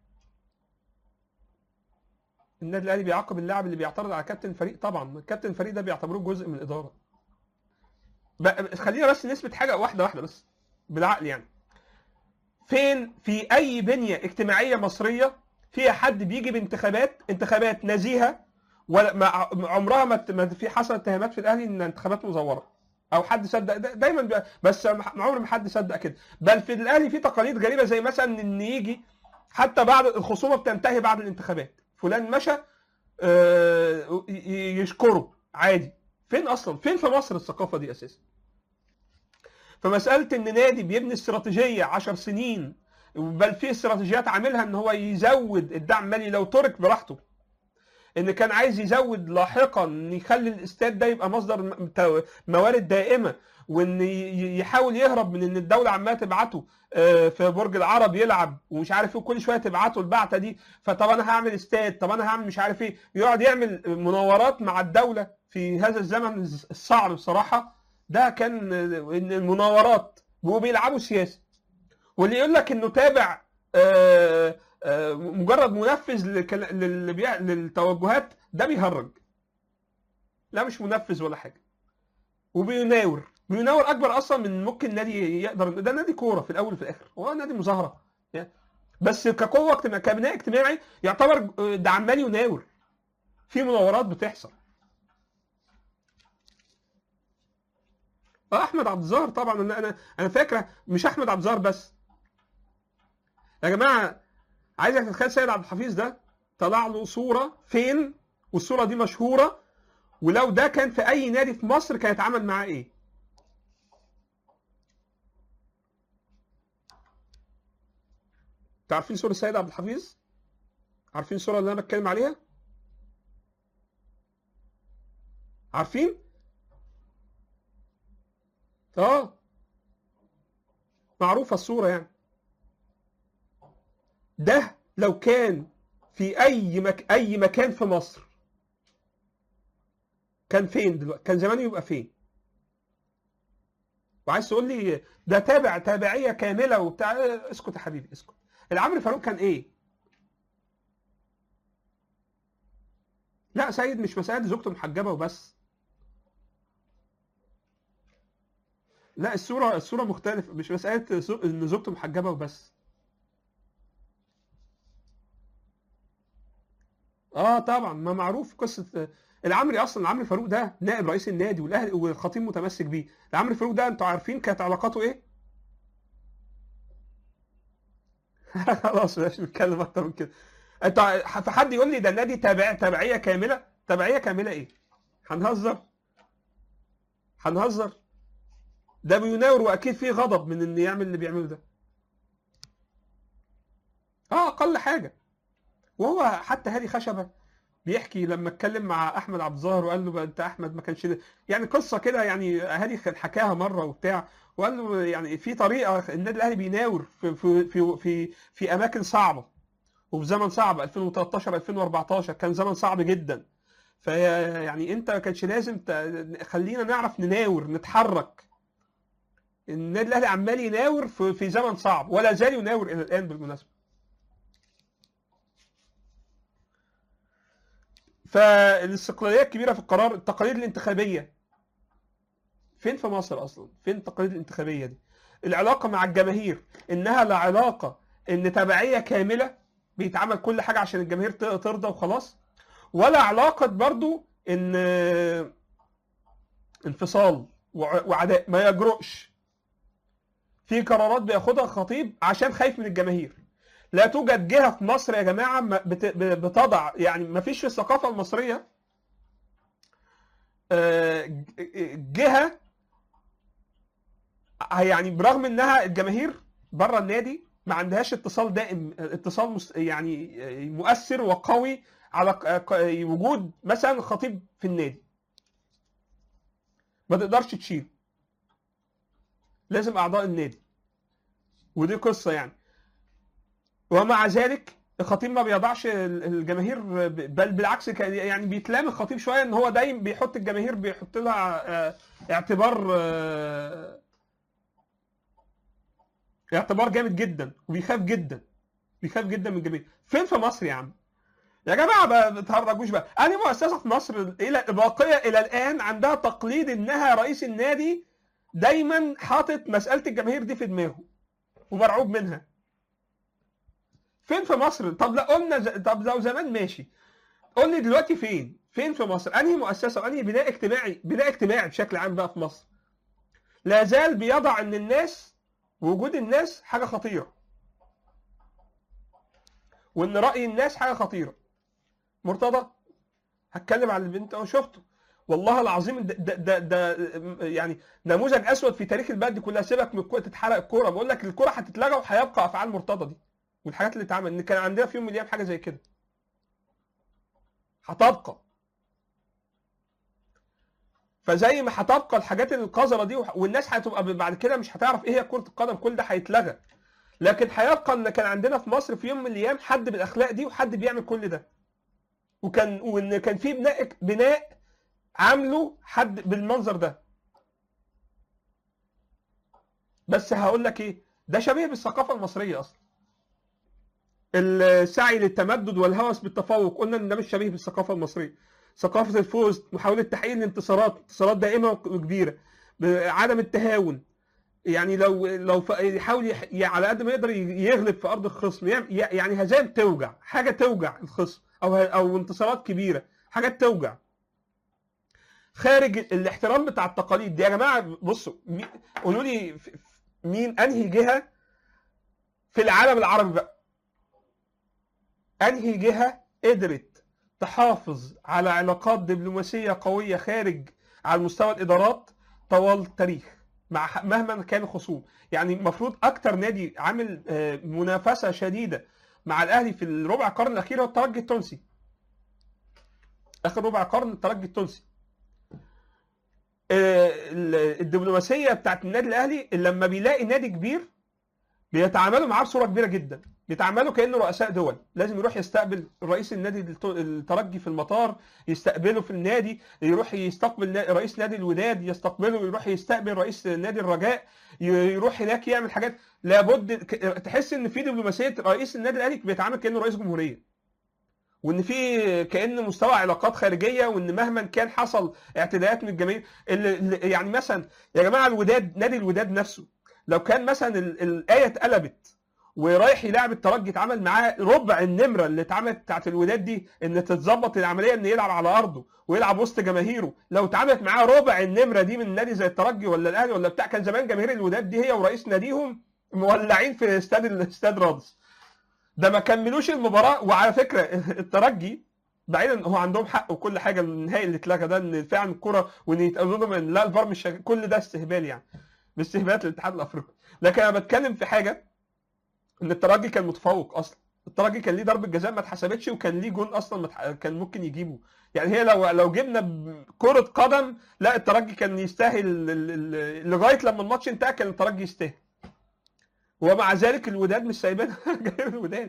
النادي الاهلي بيعاقب اللاعب اللي بيعترض على كابتن الفريق طبعا كابتن الفريق ده بيعتبروه جزء من الاداره بقى- خلينا بس نثبت حاجه واحده واحده بس بالعقل يعني فين في اي بنيه اجتماعيه مصريه فيها حد بيجي بانتخابات انتخابات نزيهه ولا ما عمرها ما ت- ما في حصل اتهامات في الاهلي ان انتخابات مزوره او حد صدق دا- دايما بي- بس ما عمر ما حد صدق كده بل في الاهلي في تقاليد غريبه زي مثلا ان يجي حتى بعد الخصومه بتنتهي بعد الانتخابات فلان مشى آه، ي- ي- يشكره عادي فين اصلا فين في مصر الثقافه دي اساسا فمساله ان نادي بيبني استراتيجيه 10 سنين بل في استراتيجيات عاملها ان هو يزود الدعم المالي لو ترك براحته ان كان عايز يزود لاحقا ان يخلي الاستاد ده يبقى مصدر م- تو- موارد دائمه وان ي- يحاول يهرب من ان الدوله عماله تبعته آه، في برج العرب يلعب ومش عارف ايه وكل شويه تبعته البعثه دي فطب انا هعمل استاد طب انا هعمل مش عارف ايه يقعد يعمل مناورات مع الدوله في هذا الزمن الصعب بصراحه ده كان آه، ان المناورات وبيلعبوا سياسي واللي يقول لك انه تابع آه، آه، مجرد منفذ لكلا- للي بيع- للتوجهات ده بيهرج لا مش منفذ ولا حاجه وبيناور بيناور اكبر اصلا من ممكن نادي يقدر ده نادي كوره في الاول وفي الاخر هو نادي مظاهره يعني بس كقوه اجتماعيه كبناء اجتماعي يعتبر ده عمال يناور في مناورات بتحصل اه احمد عبد الظاهر طبعا انا انا انا فاكر مش احمد عبد الظاهر بس يا جماعه عايزك تتخيل سيد عبد الحفيظ ده طلع له صوره فين والصوره دي مشهوره ولو ده كان في اي نادي في مصر كان يتعامل معاه ايه انتوا عارفين صوره السيد عبد الحفيظ عارفين الصوره اللي انا بتكلم عليها عارفين اه معروفه الصوره يعني ده لو كان في اي مك... اي مكان في مصر كان فين دلوقتي كان زمانه يبقى فين وعايز تقول لي ده تابع تابعيه كامله وبتاع اسكت يا حبيبي اسكت العمرو فاروق كان ايه لا سيد مش مسألة زوجته محجبة وبس لا الصورة الصورة مختلفة مش مسألة زو- إن زوجته محجبة وبس اه طبعا ما معروف قصة العمري اصلا العمري فاروق ده نائب رئيس النادي والاهلي والخطيب متمسك بيه العمري فاروق ده انتوا عارفين كانت علاقاته ايه خلاص مش نتكلم اكتر من كده انت فحد يقول لي ده النادي تابع تبعيه كامله تبعيه كامله ايه هنهزر هنهزر ده بيناور واكيد فيه غضب من ان يعمل اللي بيعمله ده اه اقل حاجه وهو حتى هادي خشبه بيحكي لما اتكلم مع احمد عبد الظاهر وقال له بقى انت احمد ما كانش يعني قصه كده يعني هادي كان حكاها مره وبتاع وقال له يعني في طريقه النادي الاهلي بيناور في في في في, في اماكن صعبه وفي زمن صعب 2013 2014 كان زمن صعب جدا فيعني انت ما كانش لازم ت- خلينا نعرف نناور نتحرك النادي الاهلي عمال يناور في في زمن صعب ولا زال يناور الى الان بالمناسبه فالاستقلاليه الكبيره في القرار التقاليد الانتخابيه فين في مصر اصلا فين التقاليد الانتخابيه دي العلاقه مع الجماهير انها لا علاقه ان تبعيه كامله بيتعمل كل حاجه عشان الجماهير ت- ترضى وخلاص ولا علاقه برضو ان انفصال وع- وعداء ما يجرؤش في قرارات بياخدها الخطيب عشان خايف من الجماهير لا توجد جهه في مصر يا جماعه ما بت- ب- بتضع يعني ما فيش في الثقافه المصريه آه، ج- جهه يعني برغم انها الجماهير بره النادي ما عندهاش اتصال دائم اتصال مس- يعني مؤثر وقوي على ق- ق- وجود مثلا خطيب في النادي ما تقدرش تشيل لازم اعضاء النادي ودي قصه يعني ومع ذلك الخطيب ما بيضعش ال- الجماهير ب- بل بالعكس كان يعني بيتلام الخطيب شويه ان هو دايما بيحط الجماهير بيحط لها آه، اعتبار آه، اعتبار جامد جدا وبيخاف جدا بيخاف جدا من الجماهير فين في مصر يا عم يا جماعه ما ما تهرجوش بقى انا مؤسسه في مصر الى باقيه الى الان عندها تقليد انها رئيس النادي دايما حاطط مساله الجماهير دي في دماغه ومرعوب منها فين في مصر طب لا قلنا ز... طب لو زمان ماشي قول لي دلوقتي فين فين في مصر انهي مؤسسه وانهي بناء اجتماعي بناء اجتماعي بشكل عام بقى في مصر لا زال بيضع ان الناس وجود الناس حاجه خطيره وان راي الناس حاجه خطيره مرتضى هتكلم على اللي انت شفته والله العظيم ده, ده, ده, ده يعني نموذج اسود في تاريخ البلد دي كلها سيبك من الكوره تتحرق الكوره بقول لك الكوره هتتلغى وهيبقى افعال مرتضى دي والحاجات اللي اتعمل ان كان عندنا في يوم من الايام حاجه زي كده هتبقى فزي ما هتبقى الحاجات القذره دي وح- والناس هتبقى بعد كده مش هتعرف ايه هي كره القدم كل ده هيتلغى لكن هيبقى ان كان عندنا في مصر في يوم من الايام حد بالاخلاق دي وحد بيعمل كل ده وكان وان كان في بناء بناء عامله حد بالمنظر ده بس هقول لك ايه ده شبيه بالثقافه المصريه اصلا السعي للتمدد والهوس بالتفوق قلنا ان ده مش شبيه بالثقافه المصريه ثقافه الفوز محاوله تحقيق الانتصارات انتصارات دائمه وكبيره عدم التهاون يعني لو لو ف- يحاول يح- ي- على قد ما يقدر ي- يغلب في ارض الخصم يعم- ي- يعني هزائم توجع حاجه توجع الخصم او ه- او انتصارات كبيره حاجات توجع خارج الاحترام بتاع التقاليد دي يا جماعه بصوا مي- قولوا لي ف- ف- مين انهي جهه في العالم العربي بقى انهي جهه قدرت تحافظ على علاقات دبلوماسيه قويه خارج على مستوى الادارات طوال التاريخ مع ح- مهما كان الخصوم يعني المفروض اكتر نادي عامل آه، منافسه شديده مع الاهلي في الربع قرن الاخير هو الترجي التونسي اخر ربع قرن الترجي التونسي آه، ال- الدبلوماسيه بتاعت النادي الاهلي لما بيلاقي نادي كبير بيتعاملوا معاه بصوره كبيره جدا بيتعاملوا كانه رؤساء دول لازم يروح يستقبل رئيس النادي الت- الترجي في المطار يستقبله في النادي يروح يستقبل نا- رئيس نادي الوداد يستقبله يروح يستقبل رئيس نادي الرجاء ي- يروح هناك يعمل حاجات لابد ك- تحس ان في دبلوماسيه رئيس النادي الاهلي بيتعامل كانه رئيس جمهوريه وان في كان مستوى علاقات خارجيه وان مهما كان حصل اعتداءات من الجماهير اللي اللي- يعني مثلا يا جماعه الوداد نادي الوداد نفسه لو كان مثلا ال- الايه اتقلبت ورايح يلعب الترجي اتعمل معاه ربع النمره اللي اتعملت بتاعت الوداد دي ان تتظبط العمليه ان يلعب على ارضه ويلعب وسط جماهيره لو اتعملت معاه ربع النمره دي من نادي زي الترجي ولا الاهلي ولا بتاع كان زمان جماهير الوداد دي هي ورئيس ناديهم مولعين في استاد الاستاد رادس ده ما كملوش المباراه وعلى فكره الترجي بعيدا هو عندهم حق وكل حاجه النهائي اللي اتلغى ده ان فعلا الكره وان يتقالوا لهم ان لا الفار مش شغال كل ده استهبال يعني باستهبالات الاتحاد الافريقي لكن انا بتكلم في حاجه ان الترجي كان متفوق اصلا الترجي كان ليه ضربه جزاء ما اتحسبتش وكان ليه جون اصلا ما اتح- كان ممكن يجيبه يعني هي لو لو جبنا ب- كره قدم لا الترجي كان يستاهل ال- ال- ال- لغايه لما الماتش انتهى كان الترجي يستاهل ومع ذلك الوداد مش سايبانا جماهير الوداد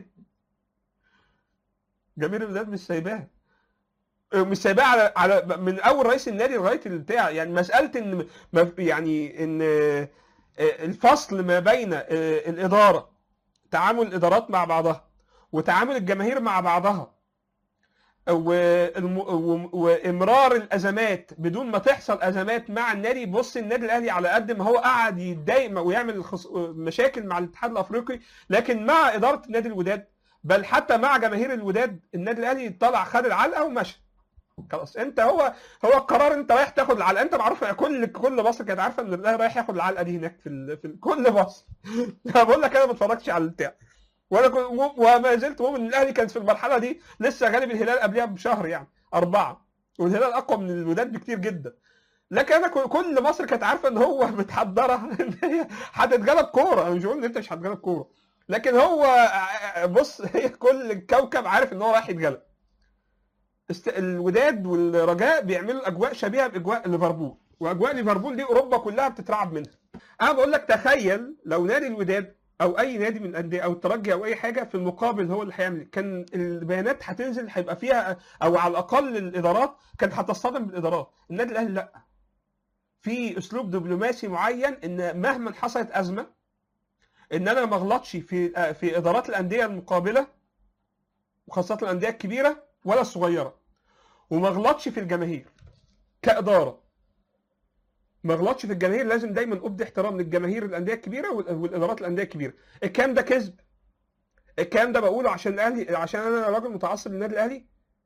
جماهير الوداد مش سايباها مش سايباها على على من اول رئيس النادي لغايه البتاع يعني مساله ان ما- يعني ان آه، الفصل ما بين آه، الاداره تعامل الادارات مع بعضها وتعامل الجماهير مع بعضها والم- وم- وامرار الازمات بدون ما تحصل ازمات مع النادي بص النادي الاهلي على قد ما هو قعد يتضايق ويعمل خص- مشاكل مع الاتحاد الافريقي لكن مع اداره نادي الوداد بل حتى مع جماهير الوداد النادي الاهلي طلع خد العلقه ومشى خلاص انت هو هو القرار انت رايح تاخد العلقه انت معروف كل كل مصر كانت عارفه ان الاهلي رايح ياخد العلقه دي هناك في, ال... في ال... كل مصر انا بقول لك انا ما اتفرجتش على البتاع وانا كنت وما زلت مؤمن ان الاهلي كان في المرحله دي لسه غالب الهلال قبلها بشهر يعني اربعه والهلال اقوى من الوداد بكتير جدا لكن انا كل- كل مصر كانت عارفه ان هو متحضره ان هي هتتجلب كوره انا مش بقول ان انت مش هتجلب كوره لكن هو بص هي كل الكوكب عارف ان هو رايح يتجلب است... الوداد والرجاء بيعملوا اجواء شبيهه باجواء ليفربول واجواء ليفربول دي اوروبا كلها بتترعب منها انا بقول لك تخيل لو نادي الوداد او اي نادي من الانديه او الترجي او اي حاجه في المقابل هو اللي هيعمل كان البيانات هتنزل هيبقى فيها او على الاقل الادارات كانت هتصطدم بالادارات النادي الاهلي لا في اسلوب دبلوماسي معين ان مهما حصلت ازمه ان انا ما اغلطش في في ادارات الانديه المقابله وخاصه الانديه الكبيره ولا الصغيره وما اغلطش في الجماهير كاداره ما اغلطش في الجماهير لازم دايما ابدي احترام للجماهير الانديه الكبيره وال- والادارات الانديه الكبيره الكلام ده كذب الكلام ده بقوله عشان الاهلي عشان انا راجل متعصب للنادي الاهلي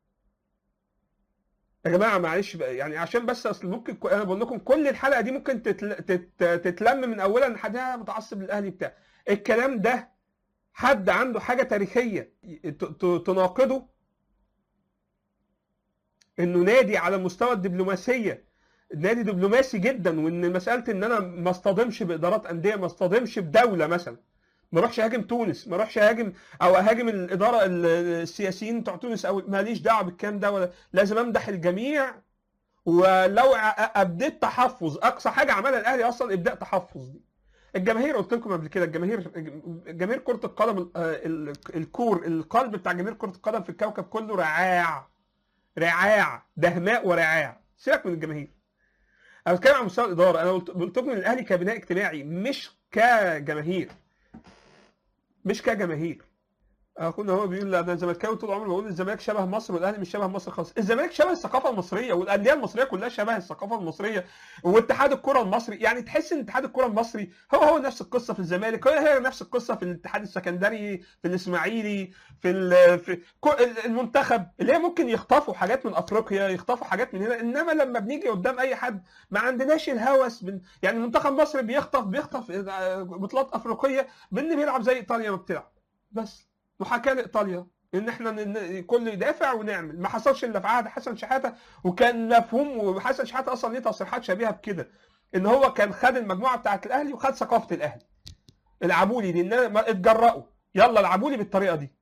يا جماعه معلش بقى يعني عشان بس اصل ممكن ك- انا بقول لكم كل الحلقه دي ممكن تتل... تت... تتلم من اولها ان حد "آه متعصب للاهلي بتاع الكلام ده حد عنده حاجه تاريخيه ت... ت... تناقضه انه نادي على مستوى الدبلوماسيه نادي دبلوماسي جدا وان مساله ان انا ما اصطدمش بادارات انديه ما اصطدمش بدوله مثلا ما اروحش اهاجم تونس ما اروحش اهاجم او اهاجم الاداره ال- السياسيين بتوع تونس او ماليش دعوه بالكلام ده ولا لازم امدح الجميع ولو ع- ابديت تحفظ اقصى حاجه عملها الاهلي اصلا ابداء تحفظ دي الجماهير قلت لكم قبل كده الجماهير جماهير كره القدم ال- ال- الكور القلب بتاع جماهير كره القدم في الكوكب كله رعاع رعاع دهماء ورعاع سيبك من الجماهير انا بتكلم على مستوى الاداره انا قلت قلت لكم ان الاهلي كبناء اجتماعي مش كجماهير مش كجماهير اخونا هو بيقول لا انا زملكاوي طول عمري بقول الزمالك شبه مصر والاهلي مش شبه مصر خالص الزمالك شبه الثقافه المصريه والانديه المصريه كلها شبه الثقافه المصريه واتحاد الكره المصري يعني تحس ان اتحاد الكره المصري هو هو نفس القصه في الزمالك هي هي نفس القصه في الاتحاد السكندري في الاسماعيلي في ال- في كو- المنتخب اللي هي ممكن يخطفوا حاجات من افريقيا يخطفوا حاجات من هنا انما لما بنيجي قدام اي حد ما عندناش الهوس بن... يعني منتخب مصر بيخطف بيخطف بطولات افريقيه بان بيلعب زي ايطاليا ما بتلعب بس محاكاه لايطاليا ان احنا ن- ن- كل يدافع ونعمل ما حصلش الا في عهد حسن شحاته وكان مفهوم وحسن شحاته اصلا ليه تصريحات شبيهه بكده ان هو كان خد المجموعه بتاعه الاهلي وخد ثقافه الاهلي العبوا لي دي ان ما اتجرأوا يلا العبوا لي بالطريقه دي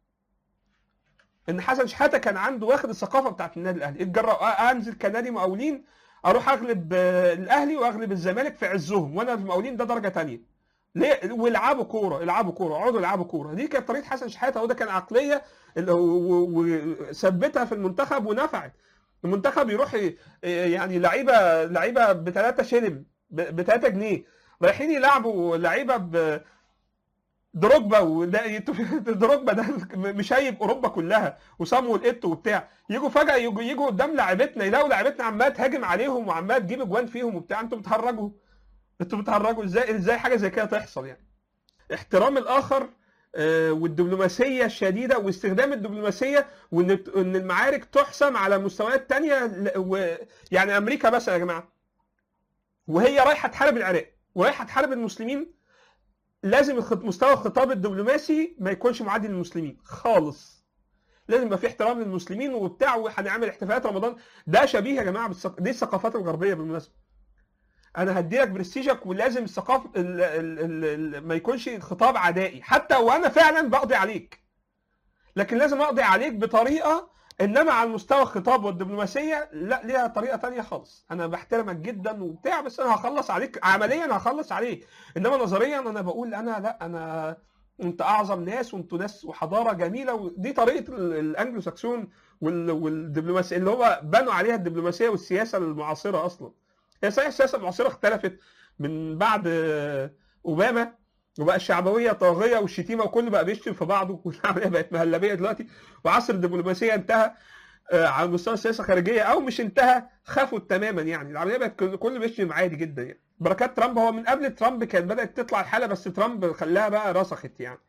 ان حسن شحاته كان عنده واخد الثقافه بتاعه النادي الاهلي اتجرأوا انزل كنادي مقاولين اروح اغلب آه، الاهلي واغلب الزمالك في عزهم وانا في المقاولين ده درجه تانية ليه والعبوا كوره العبوا كوره اقعدوا العبوا كوره دي كانت طريقه حسن شحاته وده كان عقليه اللي هو- و- وثبتها في المنتخب ونفعت المنتخب يروح ي- يعني لعيبه لعيبه بثلاثه شلم ب 3 جنيه رايحين يلعبوا لعيبه ب دروجبا وده دروجبا ده مشايب اوروبا كلها وصامويل ايتو وبتاع يجوا فجاه يجوا يجوا قدام لعيبتنا يلاقوا لعيبتنا عماله تهاجم عليهم وعماله تجيب اجوان فيهم وبتاع انتوا بتهرجوا انتوا بتهرجوا ازاي ازاي حاجه زي كده تحصل يعني احترام الاخر آه، والدبلوماسيه الشديده واستخدام الدبلوماسيه وان ان المعارك تحسم على مستويات تانية ل- و- يعني امريكا مثلا يا جماعه وهي رايحه تحارب العراق ورايحه تحارب المسلمين لازم الخط- مستوى الخطاب الدبلوماسي ما يكونش معادي للمسلمين خالص لازم يبقى في احترام للمسلمين وبتاع وهنعمل احتفالات رمضان ده شبيه يا جماعه بالثق... دي الثقافات الغربيه بالمناسبه انا هديلك برستيجك ولازم الثقافه ال... ال... ال... ال... ما يكونش خطاب عدائي حتى وانا فعلا بقضي عليك لكن لازم اقضي عليك بطريقه انما على المستوى الخطاب والدبلوماسيه لا ليها طريقه تانية خالص انا بحترمك جدا وبتاع بس انا هخلص عليك عمليا هخلص عليك انما نظريا انا بقول انا لا انا انت اعظم ناس وانتوا ناس وحضاره جميله ودي طريقه ال- الانجلو ساكسون وال- والدبلوماسيه اللي هو بنوا عليها الدبلوماسيه والسياسه المعاصره اصلا هي صحيح السياسه المعاصره اختلفت من بعد آه، اوباما وبقى الشعبويه طاغيه والشتيمه وكله بقى بيشتم في بعضه والعمليه بقت مهلبيه دلوقتي وعصر الدبلوماسيه انتهى آه، على مستوى السياسه الخارجيه او مش انتهى خفت تماما يعني العمليه بقت كل- كله بيشتم عادي جدا يعني بركات ترامب هو من قبل ترامب كانت بدات تطلع الحاله بس ترامب خلاها بقى رسخت يعني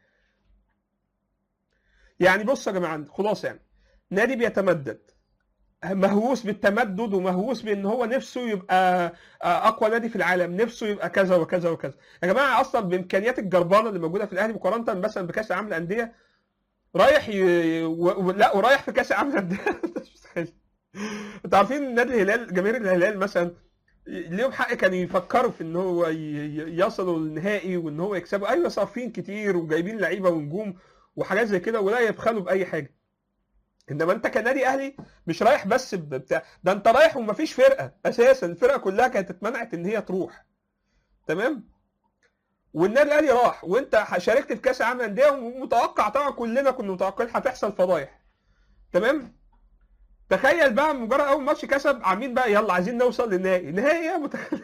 يعني بص يا جماعه خلاص يعني نادي بيتمدد مهووس بالتمدد ومهووس بان هو نفسه يبقى آه، اقوى نادي في العالم نفسه يبقى كذا وكذا وكذا يا جماعه اصلا بامكانيات الجربانه اللي موجوده في الاهلي مقارنه مثلا بكاس العالم للانديه رايح ي... و... و... لا ورايح في كاس العالم للانديه مش متخيل. انتوا عارفين نادي الهلال جماهير الهلال مثلا ليهم حق كانوا يفكروا في ان هو ي... ي- يصلوا للنهائي وان هو يكسبوا ايوه صارفين كتير وجايبين لعيبه ونجوم وحاجات زي كده ولا يبخلوا باي حاجه انما انت كنادي اهلي مش رايح بس بتاع ده انت رايح ومفيش فرقه اساسا الفرقه كلها كانت اتمنعت ان هي تروح تمام والنادي الاهلي راح وانت شاركت في كاس العالم للانديه ومتوقع طبعا كلنا كنا متوقعين هتحصل فضايح تمام تخيل بقى مجرد اول ماتش كسب عاملين بقى يلا عايزين نوصل للنهائي نهائي ايه يا متخيل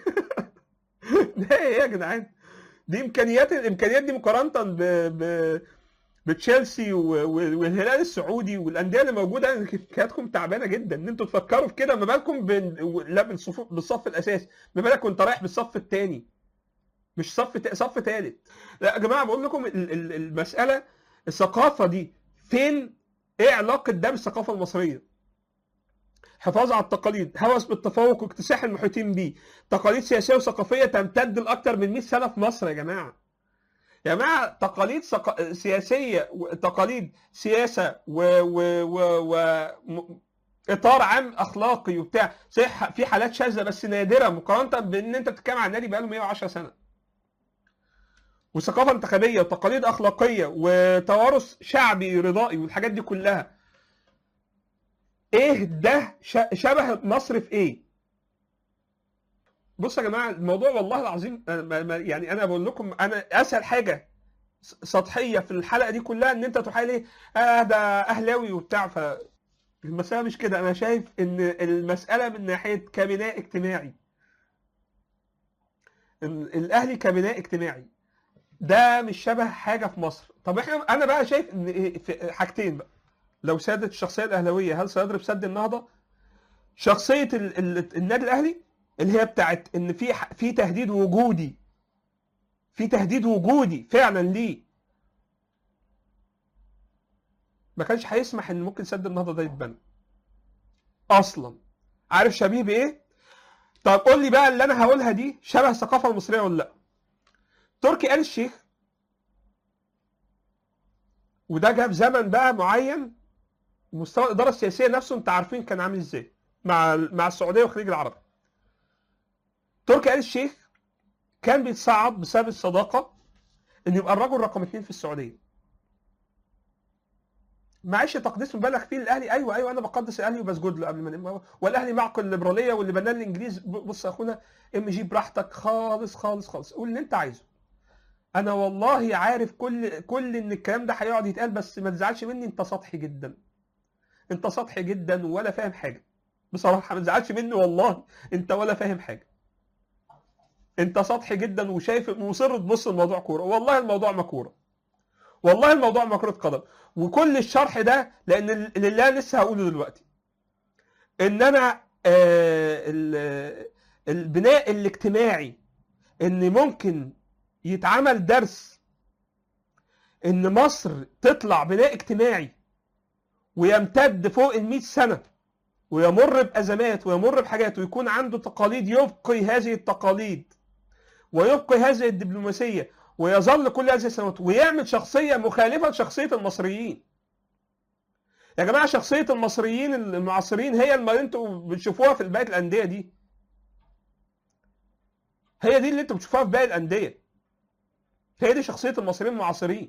نهائي ايه يا جدعان دي امكانيات الامكانيات دي مقارنه ب... ب... بتشيلسي و- و- والهلال السعودي والانديه اللي موجوده امكانياتكم تعبانه جدا ان انتوا تفكروا في كده ما بالكم بين لا بالصف بالصف الاساسي ما بالك وانت رايح بالصف الثاني مش صف تا- صف ثالث لا يا جماعه بقول لكم ال- ال- المساله الثقافه دي فين ايه علاقه ده بالثقافه المصريه حفاظ على التقاليد هوس بالتفوق واكتساح المحيطين بيه تقاليد سياسيه وثقافيه تمتد لاكثر من 100 سنه في مصر يا جماعه يا جماعه تقاليد سق... سياسيه و- تقاليد سياسه و, و... و... و... م- اطار عام اخلاقي وبتاع صح في حالات شاذه بس نادره مقارنه بان انت بتتكلم عن نادي بقاله 110 سنه وثقافه انتخابيه وتقاليد اخلاقيه وتوارث شعبي رضائي والحاجات دي كلها ايه ده ش... شبه مصر في ايه بصوا يا جماعه الموضوع والله العظيم أنا ما- ما- يعني انا بقول لكم انا اسهل حاجه س- سطحيه في الحلقه دي كلها ان انت تروح لي اه ده اهلاوي وبتاع ف المساله مش كده انا شايف ان المساله من ناحيه كبناء اجتماعي إن الاهلي كبناء اجتماعي ده مش شبه حاجه في مصر طب احنا انا بقى شايف ان إيه في حاجتين بقى لو سادت الشخصيه الاهلاويه هل سيضرب سد النهضه شخصيه ال ال النادي الاهلي اللي هي بتاعت ان في ح- في تهديد وجودي في تهديد وجودي فعلا ليه ما كانش هيسمح ان ممكن سد النهضه ده يتبنى اصلا عارف شبيه بايه طب قول لي بقى اللي انا هقولها دي شبه الثقافه المصريه ولا لا تركي آل الشيخ وده جاب زمن بقى معين مستوى الاداره السياسيه نفسه انت عارفين كان عامل ازاي مع مع السعوديه والخليج العربي تركي آل الشيخ كان بيتصعد بسبب الصداقه ان يبقى الرجل رقم اثنين في السعوديه معيش تقديس مبالغ فيه للاهلي ايوه ايوه انا بقدس الاهلي وبسجد له قبل ما ننام. والاهلي معقل الليبراليه واللي بناه الانجليز بص يا اخونا ام جي براحتك خالص خالص خالص قول اللي انت عايزه انا والله عارف كل كل ان الكلام ده هيقعد يتقال بس ما تزعلش مني انت سطحي جدا انت سطحي جدا ولا فاهم حاجه بصراحه ما تزعلش مني والله انت ولا فاهم حاجه انت سطحي جدا وشايف مصر تبص الموضوع كوره والله الموضوع ما كوره والله الموضوع ما كره قدم وكل الشرح ده لان اللي انا لسه هقوله دلوقتي ان انا آه ال- البناء الاجتماعي ان ممكن يتعمل درس ان مصر تطلع بناء اجتماعي ويمتد فوق ال 100 سنه ويمر بازمات ويمر بحاجات ويكون عنده تقاليد يبقي هذه التقاليد ويبقي هذه الدبلوماسيه ويظل كل هذه السنوات ويعمل شخصيه مخالفه لشخصيه المصريين. يا جماعه شخصيه المصريين المعاصرين هي اللي انتوا بتشوفوها في باقي الانديه دي. هي دي اللي انتوا بتشوفوها في باقي الانديه. هي دي شخصيه المصريين المعاصرين.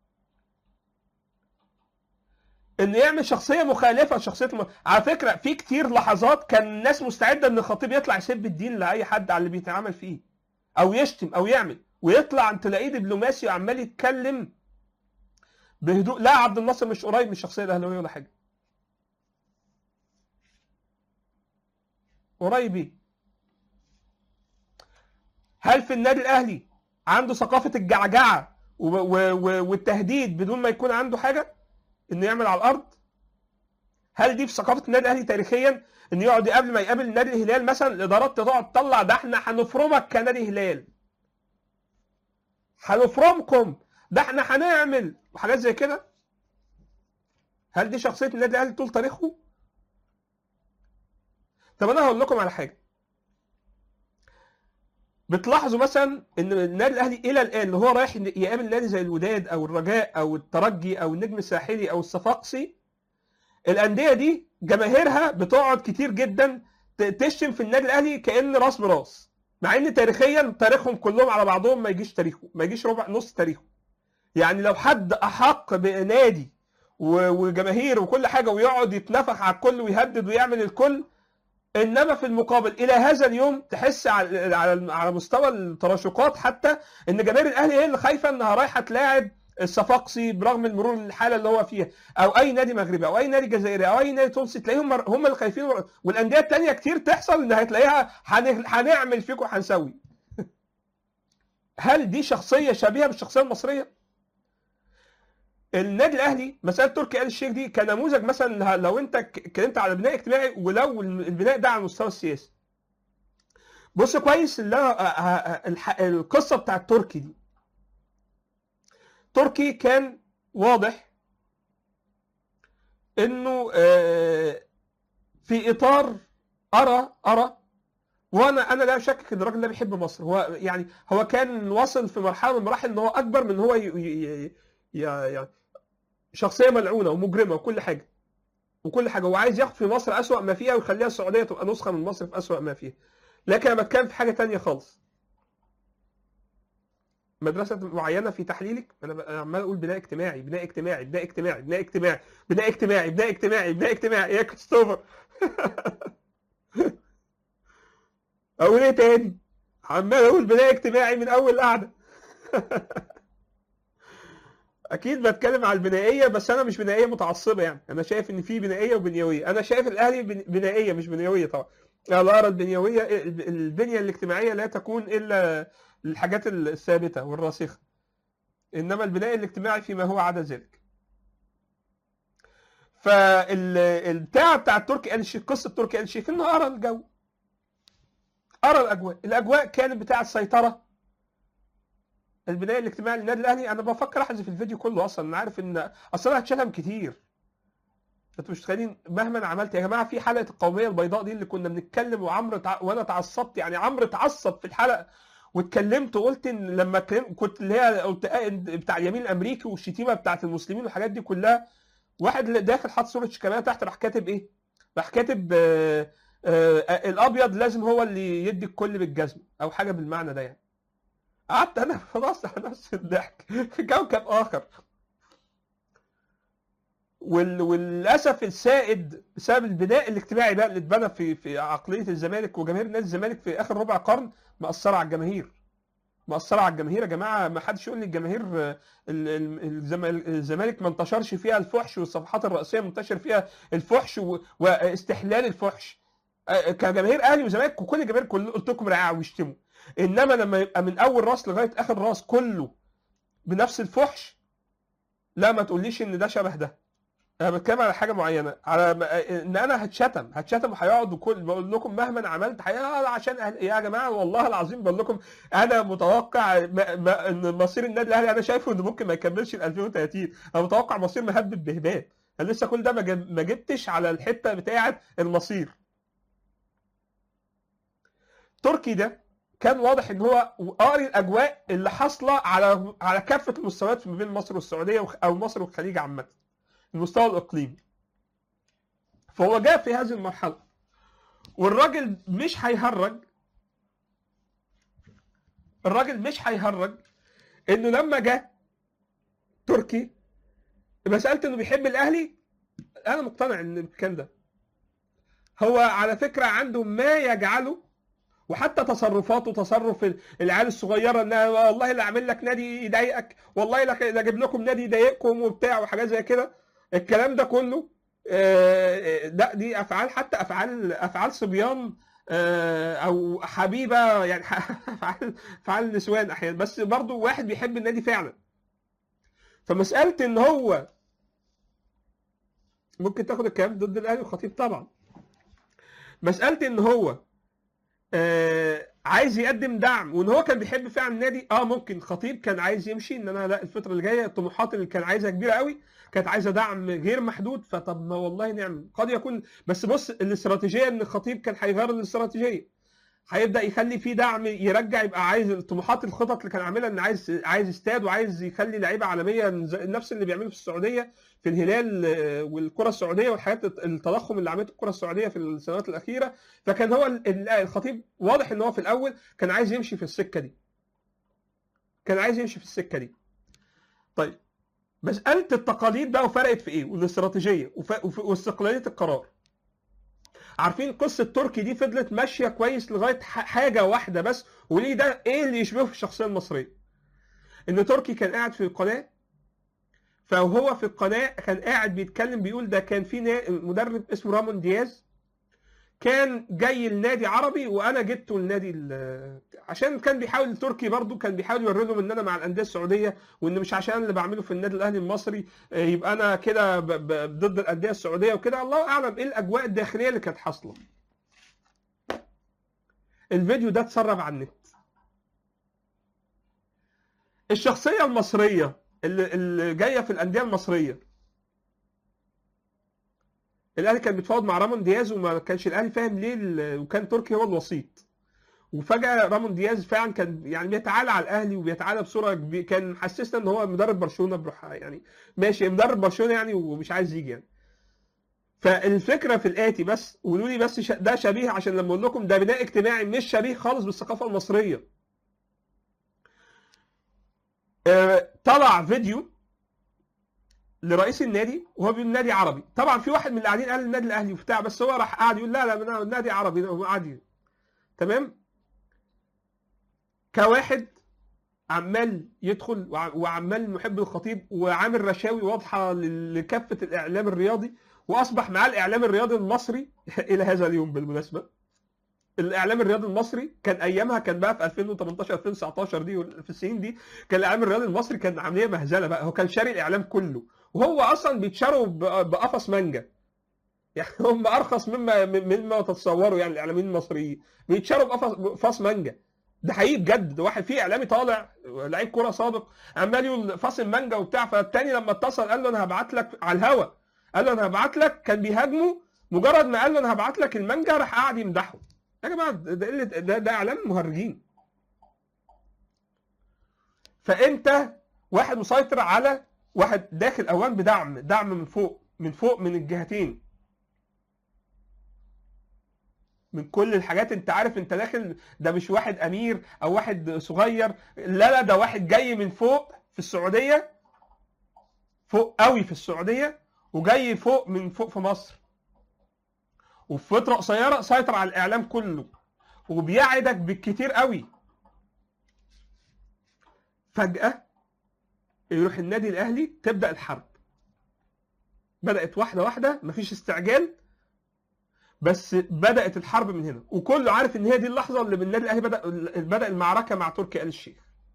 ان يعمل شخصيه مخالفه لشخصيه الم... على فكره في كتير لحظات كان الناس مستعده ان الخطيب يطلع يسب الدين لاي حد على اللي بيتعامل فيه او يشتم او يعمل ويطلع تلاقيه دبلوماسي وعمال يتكلم بهدوء لا عبد الناصر مش قريب من الشخصيه الاهلاويه ولا حاجه قريب ايه هل في النادي الاهلي عنده ثقافه الجعجعه و- و- و- والتهديد بدون ما يكون عنده حاجه انه يعمل على الارض هل دي في ثقافه النادي الاهلي تاريخيا ان يقعد قبل ما يقابل نادي الهلال مثلا الادارات تقعد تطلع ده احنا هنفرمك كنادي هلال هنفرمكم ده احنا هنعمل وحاجات زي كده هل دي شخصيه النادي الاهلي طول تاريخه طب انا هقول لكم على حاجه بتلاحظوا مثلا ان النادي الاهلي الى الان اللي هو رايح يقابل نادي زي الوداد او الرجاء او الترجي او النجم الساحلي او الصفاقسي الانديه دي جماهيرها بتقعد كتير جدا ت- تشتم في النادي الاهلي كان راس براس مع ان تاريخيا تاريخهم كلهم على بعضهم ما يجيش تاريخه ما يجيش ربع نص تاريخه يعني لو حد احق بنادي و- وجماهير وكل حاجه ويقعد يتنفخ على الكل ويهدد ويعمل الكل انما في المقابل الى هذا اليوم تحس على على على مستوى التراشقات حتى ان جماهير الاهلي هي اللي خايفه انها رايحه تلاعب الصفاقسي برغم المرور الحاله اللي هو فيها او اي نادي مغربي او اي نادي جزائري او اي نادي تونسي تلاقيهم مر- هم اللي خايفين والانديه الثانيه كتير تحصل ان هتلاقيها هن- هنعمل فيكم هنسوي هل دي شخصيه شبيهه بالشخصيه المصريه؟ النادي الاهلي مساله تركي آل الشيخ دي كنموذج مثلا لو انت ك- اتكلمت على بناء اجتماعي ولو البناء ده على المستوى السياسي بص كويس اللي انا ه- ه- الح- القصه بتاعت تركي دي تركي كان واضح انه آه، في اطار ارى ارى وانا انا لا اشكك ان الراجل ده بيحب مصر هو يعني هو كان واصل في مرحله من المراحل ان هو اكبر من ان هو ي- ي- ي- يعني شخصيه ملعونه ومجرمه وكل حاجه وكل حاجه هو عايز ياخد في مصر اسوأ ما فيها ويخليها السعوديه تبقى نسخه من مصر في اسوأ ما فيها لكن انا بتكلم في حاجه تانية خالص مدرسه معينه في تحليلك انا ب- أنا عمال اقول بناء اجتماعي بناء اجتماعي بناء اجتماعي بناء اجتماعي بناء اجتماعي بناء اجتماعي بناء اجتماعي يا كريستوفر اقول ايه تاني عمال اقول بناء اجتماعي من اول قعده اكيد بتكلم على البنائيه بس انا مش بنائيه متعصبه يعني انا شايف ان في بنائيه وبنيويه انا شايف الاهلي بن- بنائيه مش بنيويه طبعا انا لا ارى البنيويه البنيه الاجتماعيه لا تكون الا الحاجات الثابته والراسخه انما البناء الاجتماعي فيما هو عدا ذلك فالبتاع بتاع تركي آل الشيخ قصه تركي آل الشيخ انه ارى الجو ارى الاجواء الاجواء كانت بتاع السيطره البناء الاجتماعي للنادي الاهلي انا بفكر احذف الفيديو كله اصلا انا عارف ان اصلا انا هتشتم كتير انتوا مش متخيلين مهما عملت يا جماعه في حلقه القوميه البيضاء دي اللي كنا بنتكلم وعمرو تع... وانا اتعصبت يعني عمرو اتعصب في الحلقه واتكلمت وقلت ان لما كلم... كنت اللي هي قلت بتاع اليمين الامريكي والشتيمه بتاعت المسلمين والحاجات دي كلها واحد اللي داخل حاطط صوره شيكابالا تحت راح كاتب ايه؟ راح كاتب آه آه الابيض لازم هو اللي يدي الكل بالجزم او حاجه بالمعنى ده يعني قعدت انا خلاص على نفس الضحك في كوكب اخر وال... وللاسف السائد بسبب البناء الاجتماعي بقى اللي اتبنى في في عقليه الزمالك وجماهير نادي الزمالك في اخر ربع قرن مأثره على الجماهير مأثره على الجماهير يا جماعه ما حدش يقول لي الجماهير الزمالك ما انتشرش فيها الفحش والصفحات الرئيسيه منتشر فيها الفحش و... واستحلال الفحش كجماهير اهلي وزمالك وكل الجماهير كل قلت لكم رائعه ويشتموا انما لما يبقى من اول راس لغايه اخر راس كله بنفس الفحش لا ما تقوليش ان ده شبه ده انا بتكلم على حاجه معينه على ان انا هتشتم هتشتم وهيقعد وكل بقول لكم مهما عملت حقيقة عشان أهل... يا جماعه والله العظيم بقول لكم انا متوقع ما... ما... ان مصير النادي الاهلي انا شايفه انه ممكن ما يكملش ل 2030 انا متوقع مصير مهبب بهباب انا لسه كل ده ما, جب... ما جبتش على الحته بتاعه المصير تركي ده كان واضح ان هو قاري الاجواء اللي حاصله على على كافه المستويات ما بين مصر والسعوديه او مصر والخليج عامه المستوى الاقليمي فهو جاء في هذه المرحله والراجل مش هيهرج الراجل مش هيهرج انه لما جه تركي مساله انه بيحب الاهلي انا مقتنع ان الكلام ده هو على فكره عنده ما يجعله وحتى تصرفاته تصرف العيال الصغيره انها والله لا اعمل لك نادي يضايقك والله لا اجيب لكم نادي يضايقكم وبتاع وحاجات زي كده الكلام ده كله لا دي افعال حتى افعال افعال صبيان او حبيبه يعني افعال افعال نسوان احيانا بس برضه واحد بيحب النادي فعلا فمساله ان هو ممكن تاخد الكلام ضد الاهلي والخطيب طبعا مساله ان هو آه عايز يقدم دعم وان هو كان بيحب فعلا النادي اه ممكن خطيب كان عايز يمشي ان انا لا الفتره اللي جايه الطموحات اللي كان عايزها كبيره قوي كانت عايزه دعم غير محدود فطب ما والله نعم قد يكون بس بص الاستراتيجيه ان الخطيب كان هيغير الاستراتيجيه هيبدا يخلي في دعم يرجع يبقى عايز الطموحات الخطط اللي كان عاملها ان عايز عايز استاد وعايز يخلي لعيبه عالميه نفس اللي بيعمله في السعوديه في الهلال والكره السعوديه والحاجات التضخم اللي عملته الكره السعوديه في السنوات الاخيره فكان هو الخطيب واضح ان هو في الاول كان عايز يمشي في السكه دي كان عايز يمشي في السكه دي طيب مساله التقاليد بقى وفرقت في ايه والاستراتيجيه واستقلاليه القرار عارفين قصه تركي دي فضلت ماشيه كويس لغايه حاجه واحده بس وليه ده ايه اللي يشبهه في الشخصيه المصريه ان تركي كان قاعد في القناه فهو في القناه كان قاعد بيتكلم بيقول ده كان في مدرب اسمه رامون دياز كان جاي النادي عربي وانا جبته النادي عشان كان بيحاول تركي برضو كان بيحاول يوري لهم ان انا مع الانديه السعوديه وان مش عشان اللي بعمله في النادي الاهلي المصري يبقى انا كده ضد الانديه السعوديه وكده الله اعلم ايه الاجواء الداخليه اللي كانت حاصله الفيديو ده اتسرب على النت الشخصيه المصريه اللي, اللي جايه في الانديه المصريه الاهلي كان بيتفاوض مع رامون دياز وما كانش الاهلي فاهم ليه وكان تركي هو الوسيط وفجاه رامون دياز فعلا كان يعني بيتعالى على الاهلي وبيتعالى بصوره كبيرة كان محسسنا ان هو مدرب برشلونه بروح يعني ماشي مدرب برشلونه يعني ومش عايز يجي يعني فالفكره في الاتي بس قولوا لي بس ده شبيه عشان لما اقول لكم ده بناء اجتماعي مش شبيه خالص بالثقافه المصريه طلع فيديو لرئيس النادي وهو بيقول نادي عربي طبعا في واحد من اللي قاعدين قال النادي الاهلي وبتاع بس هو راح قاعد يقول لا لا نادي عربي هو عادي تمام كواحد عمال يدخل وعمال محب الخطيب وعامل رشاوي واضحه لكافه الاعلام الرياضي واصبح معاه الاعلام الرياضي المصري الى هذا اليوم بالمناسبه الاعلام الرياضي المصري كان ايامها كان بقى في 2018 2019 دي في السنين دي كان الاعلام الرياضي المصري كان عمليه مهزله بقى هو كان شاري الاعلام كله وهو اصلا بيتشاروا ب- بقفص مانجا يعني هم ارخص مما مما تتصوروا يعني الاعلاميين المصريين بيتشاروا بقفص بقفص مانجا ده حقيقي بجد ده واحد في اعلامي طالع لعيب كوره سابق عمال يقول فاصل مانجا وبتاع فالتاني لما اتصل قال له انا هبعت لك على الهوا قال له انا هبعت لك كان بيهاجمه مجرد ما قال له انا هبعت لك المانجا راح قاعد يمدحه يا جماعه ده ده قلة- ده, ده اعلام مهرجين فانت واحد مسيطر على واحد داخل اوان بدعم دعم من فوق من فوق من الجهتين من كل الحاجات انت عارف انت داخل ده مش واحد امير او واحد صغير لا لا ده واحد جاي من فوق في السعوديه فوق قوي في السعوديه وجاي فوق من فوق في مصر وفي فتره قصيره سيطر على الاعلام كله وبيعدك بالكتير قوي فجاه يروح النادي الاهلي تبدا الحرب بدات واحده واحده مفيش استعجال بس بدات الحرب من هنا وكله عارف ان هي دي اللحظه اللي النادي الاهلي بدا بدا المعركه مع تركي آل الشيخ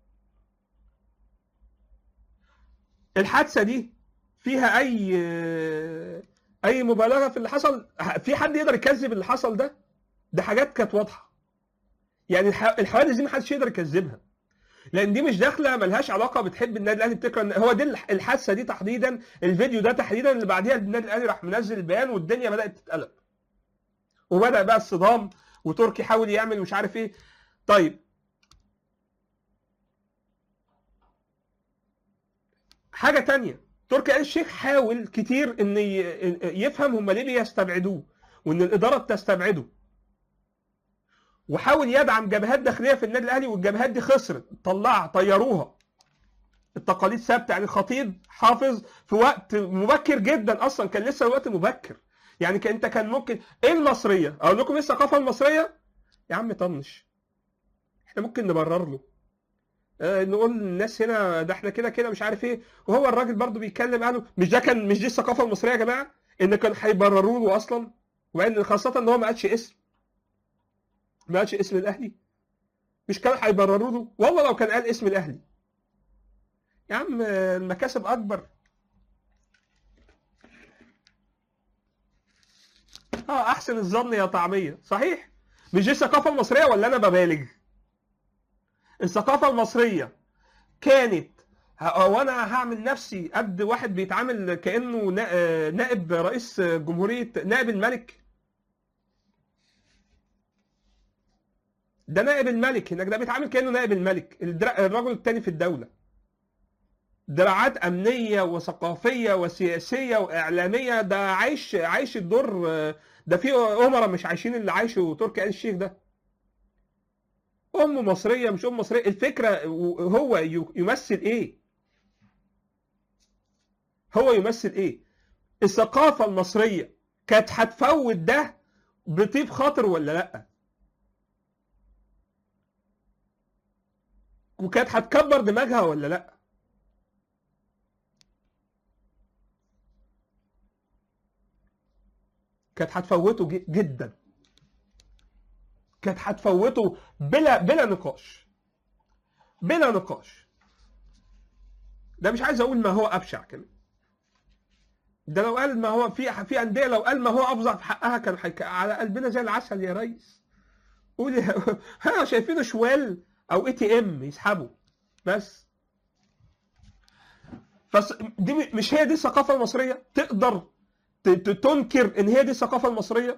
الحادثه دي فيها اي اي مبالغه في اللي حصل في حد يقدر يكذب اللي حصل ده ده حاجات كانت واضحه يعني الح- الحوادث دي محدش يقدر يكذبها لان دي مش داخله ملهاش علاقه بتحب النادي الاهلي بتكره هو دي الح- الحادثه دي تحديدا الفيديو ده تحديدا اللي بعديها النادي الاهلي راح منزل البيان والدنيا بدات تتقلب وبدا بقى الصدام وتركي حاول يعمل مش عارف ايه طيب حاجه تانية تركي آل الشيخ حاول كتير ان ي- يفهم هم ليه بيستبعدوه وان الاداره بتستبعده وحاول يدعم جبهات داخليه في النادي الاهلي والجبهات دي خسرت طلعها طيروها التقاليد ثابته يعني الخطيب حافظ في وقت مبكر جدا اصلا كان لسه الوقت مبكر يعني كان انت كان ممكن ايه المصريه اقول لكم ايه الثقافه المصريه يا عم طنش احنا ممكن نبرر له آه، نقول للناس هنا ده احنا كده كده مش عارف ايه وهو الراجل برضو بيتكلم قالوا مش ده كان مش دي الثقافه المصريه يا جماعه ان كان هيبرروا له اصلا وبعدين خاصه ان هو ما قالش اسم ما قالش اسم الاهلي مش كان هيبرروا له والله لو كان قال اسم الاهلي يا عم آه، المكاسب اكبر اه احسن الظن يا طعميه صحيح مش دي الثقافه المصريه ولا انا ببالغ الثقافه المصريه كانت هو انا هعمل نفسي قد واحد بيتعامل كانه نا- آه، نائب رئيس جمهوريه نائب الملك ده نائب الملك هناك ده بيتعامل كانه نائب الملك الدرا- الرجل الثاني في الدوله دراعات امنيه وثقافيه وسياسيه واعلاميه ده عايش عايش الدور آه، ده في امراء مش عايشين اللي عايشه تركي آل الشيخ ده ام مصريه مش ام مصريه الفكره هو يمثل ايه هو يمثل ايه الثقافه المصريه كانت هتفوت ده بطيب خاطر ولا لا وكانت هتكبر دماغها ولا لا كانت هتفوته ج- جدا كانت هتفوته بلا بلا نقاش بلا نقاش ده مش عايز اقول ما هو ابشع كمان ده لو قال ما هو في في انديه لو قال ما هو افظع في حقها كان حيك... على قلبنا زي العسل يا ريس قول يا- ها شايفينه شوال او اي تي ام يسحبوا بس فس دي م- مش هي دي الثقافه المصريه تقدر ت- ت- تنكر ان هي دي الثقافه المصريه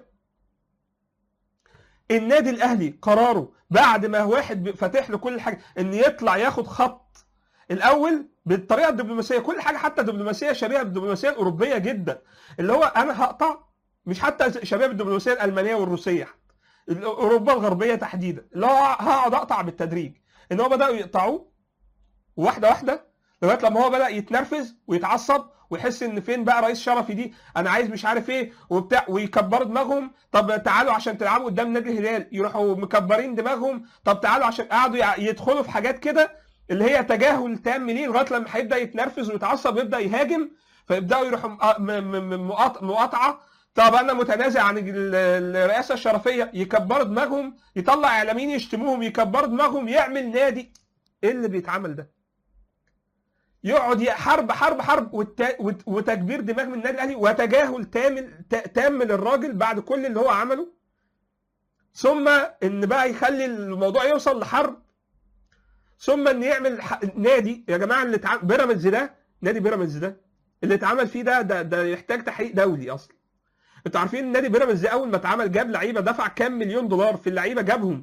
النادي الاهلي قراره بعد ما واحد ب- فاتح له كل حاجه ان يطلع ياخد خط الاول بالطريقه الدبلوماسيه كل حاجه حتى دبلوماسيه شبيهه بالدبلوماسيه الاوروبيه جدا اللي هو انا هقطع مش حتى شبيهه بالدبلوماسيه الالمانيه والروسيه حتى اوروبا الغربيه تحديدا اللي هو هقعد اقطع بالتدريج ان هو بداوا يقطعوه واحده واحده لغايه لما هو بدا يتنرفز ويتعصب ويحس ان فين بقى رئيس شرفي دي انا عايز مش عارف ايه وبتاع ويكبروا دماغهم طب تعالوا عشان تلعبوا قدام نادي الهلال يروحوا مكبرين دماغهم طب تعالوا عشان قعدوا يع- يدخلوا في حاجات كده اللي هي تجاهل تام ليه لغايه لما هيبدا يتنرفز ويتعصب ويبدا يهاجم فيبداوا يروحوا مق- م- م- م- مقاط- مقاطعه طب انا متنازع عن ال- الرئاسه الشرفيه يكبروا دماغهم يطلع اعلاميين يشتموهم يكبروا دماغهم يعمل نادي ايه اللي بيتعمل ده؟ يقعد ي- حرب حرب حرب والت- وت- وتكبير دماغ من النادي الاهلي وتجاهل تام ت- تام للراجل بعد كل اللي هو عمله ثم ان بقى يخلي الموضوع يوصل لحرب ثم ان يعمل ح- نادي يا جماعه اللي اتعمل بيراميدز ده نادي بيراميدز ده اللي اتعمل فيه ده ده, ده يحتاج تحقيق دولي اصلا انتوا عارفين ان نادي بيراميدز ده اول ما اتعمل جاب لعيبه دفع كام مليون دولار في اللعيبه جابهم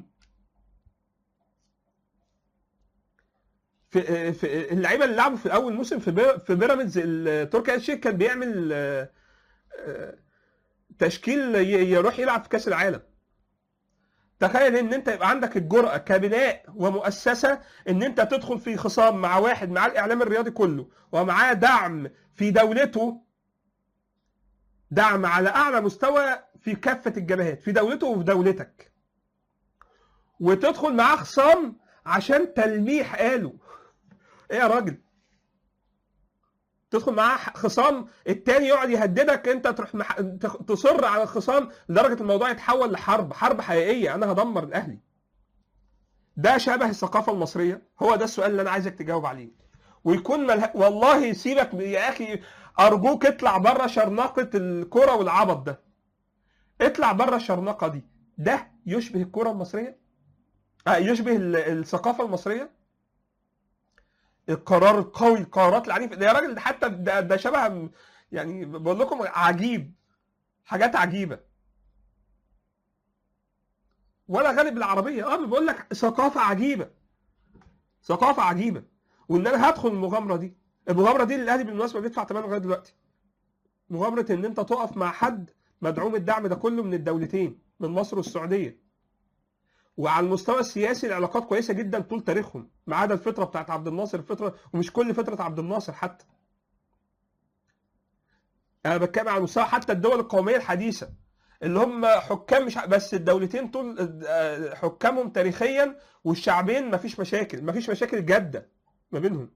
في في اللعيبه اللي لعبوا في اول موسم في بير- في بيراميدز ال- تركي آل الشيخ كان بيعمل آه، آه، تشكيل ي- يروح يلعب في كاس العالم تخيل ان انت يبقى عندك الجرأة كبناء ومؤسسة ان انت تدخل في خصام مع واحد مع الاعلام الرياضي كله ومعاه دعم في دولته دعم على اعلى مستوى في كافة الجبهات في دولته وفي دولتك وتدخل معاه خصام عشان تلميح قاله ايه يا راجل تدخل معاه خصام التاني يقعد يهددك انت تروح مح... تخ- تصر على الخصام لدرجه الموضوع يتحول لحرب حرب حقيقيه انا هدمر الاهلي ده شبه الثقافه المصريه هو ده السؤال اللي انا عايزك تجاوب عليه ويكون مله... والله سيبك من- يا اخي ارجوك اطلع بره شرنقه الكره والعبط ده اطلع بره الشرنقه دي ده يشبه الكره المصريه آه يشبه ال- الثقافه المصريه القرار القوي القرارات العنيفه ده يا راجل ده حتى ده, ده شبه يعني بقول لكم عجيب حاجات عجيبه ولا غالب العربيه اه بقول لك ثقافه عجيبه ثقافه عجيبه وان انا هدخل المغامره دي المغامره دي اللي الاهلي بالمناسبه بيدفع ثمنها لغايه دلوقتي مغامره ان انت تقف مع حد مدعوم الدعم ده كله من الدولتين من مصر والسعوديه وعلى المستوى السياسي العلاقات كويسه جدا طول تاريخهم ما عدا الفتره بتاعت عبد الناصر الفتره ومش كل فتره عبد الناصر حتى انا بتكلم على مستوى حتى الدول القوميه الحديثه اللي هم حكام مش ع- بس الدولتين طول آه، حكامهم تاريخيا والشعبين مفيش مشاكل مفيش مشاكل جاده ما بينهم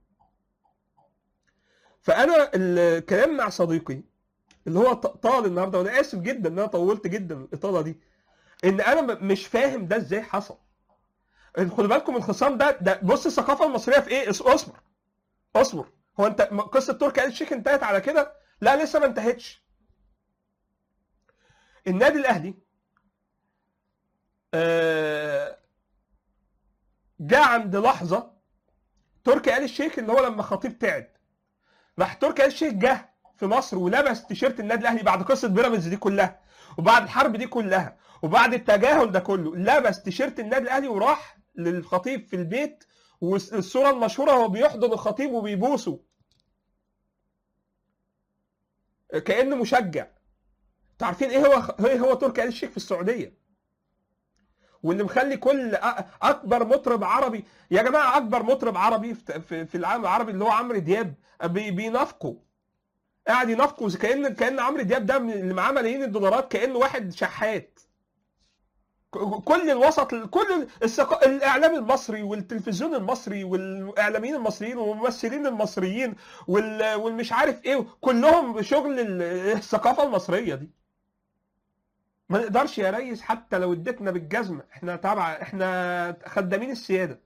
فانا الكلام مع صديقي اللي هو ط- طال النهارده وانا اسف جدا ان انا طولت جدا الاطاله دي ان انا م- مش فاهم ده ازاي حصل خدوا بالكم الخصام ده ده بص الثقافه المصريه في ايه اس- اصبر اصبر هو انت م- قصه تركي آل الشيخ انتهت على كده لا لسه ما انتهتش النادي الاهلي آه، جاء عند لحظه تركي آل الشيخ اللي هو لما خطيب تعب راح تركي آل الشيخ جه في مصر ولبس تيشيرت النادي الاهلي بعد قصه بيراميدز دي كلها وبعد الحرب دي كلها وبعد التجاهل ده كله لبس تيشيرت النادي الاهلي وراح للخطيب في البيت والصوره المشهوره هو بيحضن الخطيب وبيبوسه كانه مشجع انتوا عارفين ايه هو ايه هو تركي آل الشيخ في السعوديه واللي مخلي كل أ- اكبر مطرب عربي يا جماعه اكبر مطرب عربي في- في في العالم العربي اللي هو عمرو دياب بي- بينافقوا قاعد ينافقوا زي كان كان عمرو دياب ده من- اللي معاه ملايين الدولارات كانه واحد شحات ك- كل الوسط كل الثقا... الاعلام المصري والتلفزيون المصري والاعلاميين المصريين والممثلين المصريين وال... والمش عارف ايه كلهم شغل ال- الثقافه المصريه دي ما نقدرش يا ريس حتى لو اديتنا بالجزمه احنا تبع احنا خدامين السياده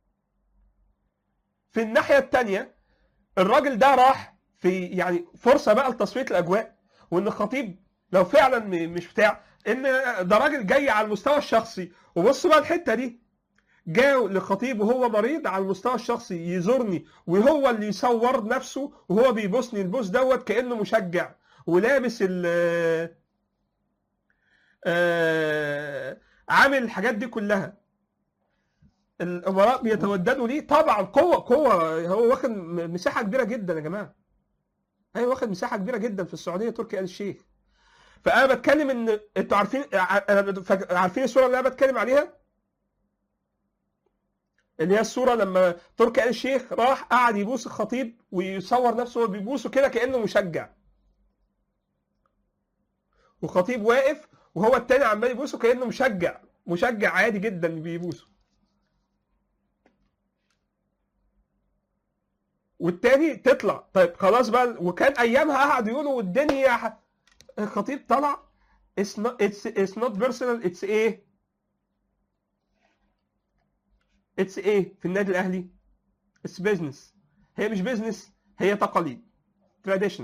في الناحيه الثانيه الراجل ده راح في يعني فرصه بقى لتصفيه الاجواء وان الخطيب لو فعلا م- مش بتاع ان ده راجل جاي على المستوى الشخصي وبص بقى الحته دي جاء لخطيب وهو مريض على المستوى الشخصي يزورني وهو اللي يصور نفسه وهو بيبوسني البوس دوت كانه مشجع ولابس ال آه، عامل الحاجات دي كلها الامراء بيتوددوا ليه طبعا قوه قوه هو واخد م- مساحه كبيره جدا يا جماعه ايوه واخد مساحه كبيره جدا في السعوديه تركي آل الشيخ فانا بتكلم ان انتوا عارفين ع- انا بت- فاك- عارفين الصوره اللي انا بتكلم عليها اللي هي الصوره لما تركي آل الشيخ راح قعد يبوس الخطيب ويصور نفسه وهو بيبوسه كده كانه مشجع وخطيب واقف وهو التاني عمال يبوسه كانه مشجع مشجع عادي جدا بيبوسه والتاني تطلع طيب خلاص بقى وكان ايامها قعدوا يقولوا والدنيا ح- الخطيب طلع it's not it's it's not personal it's ايه it's ايه في النادي الاهلي it's business هي مش بيزنس هي تقاليد tradition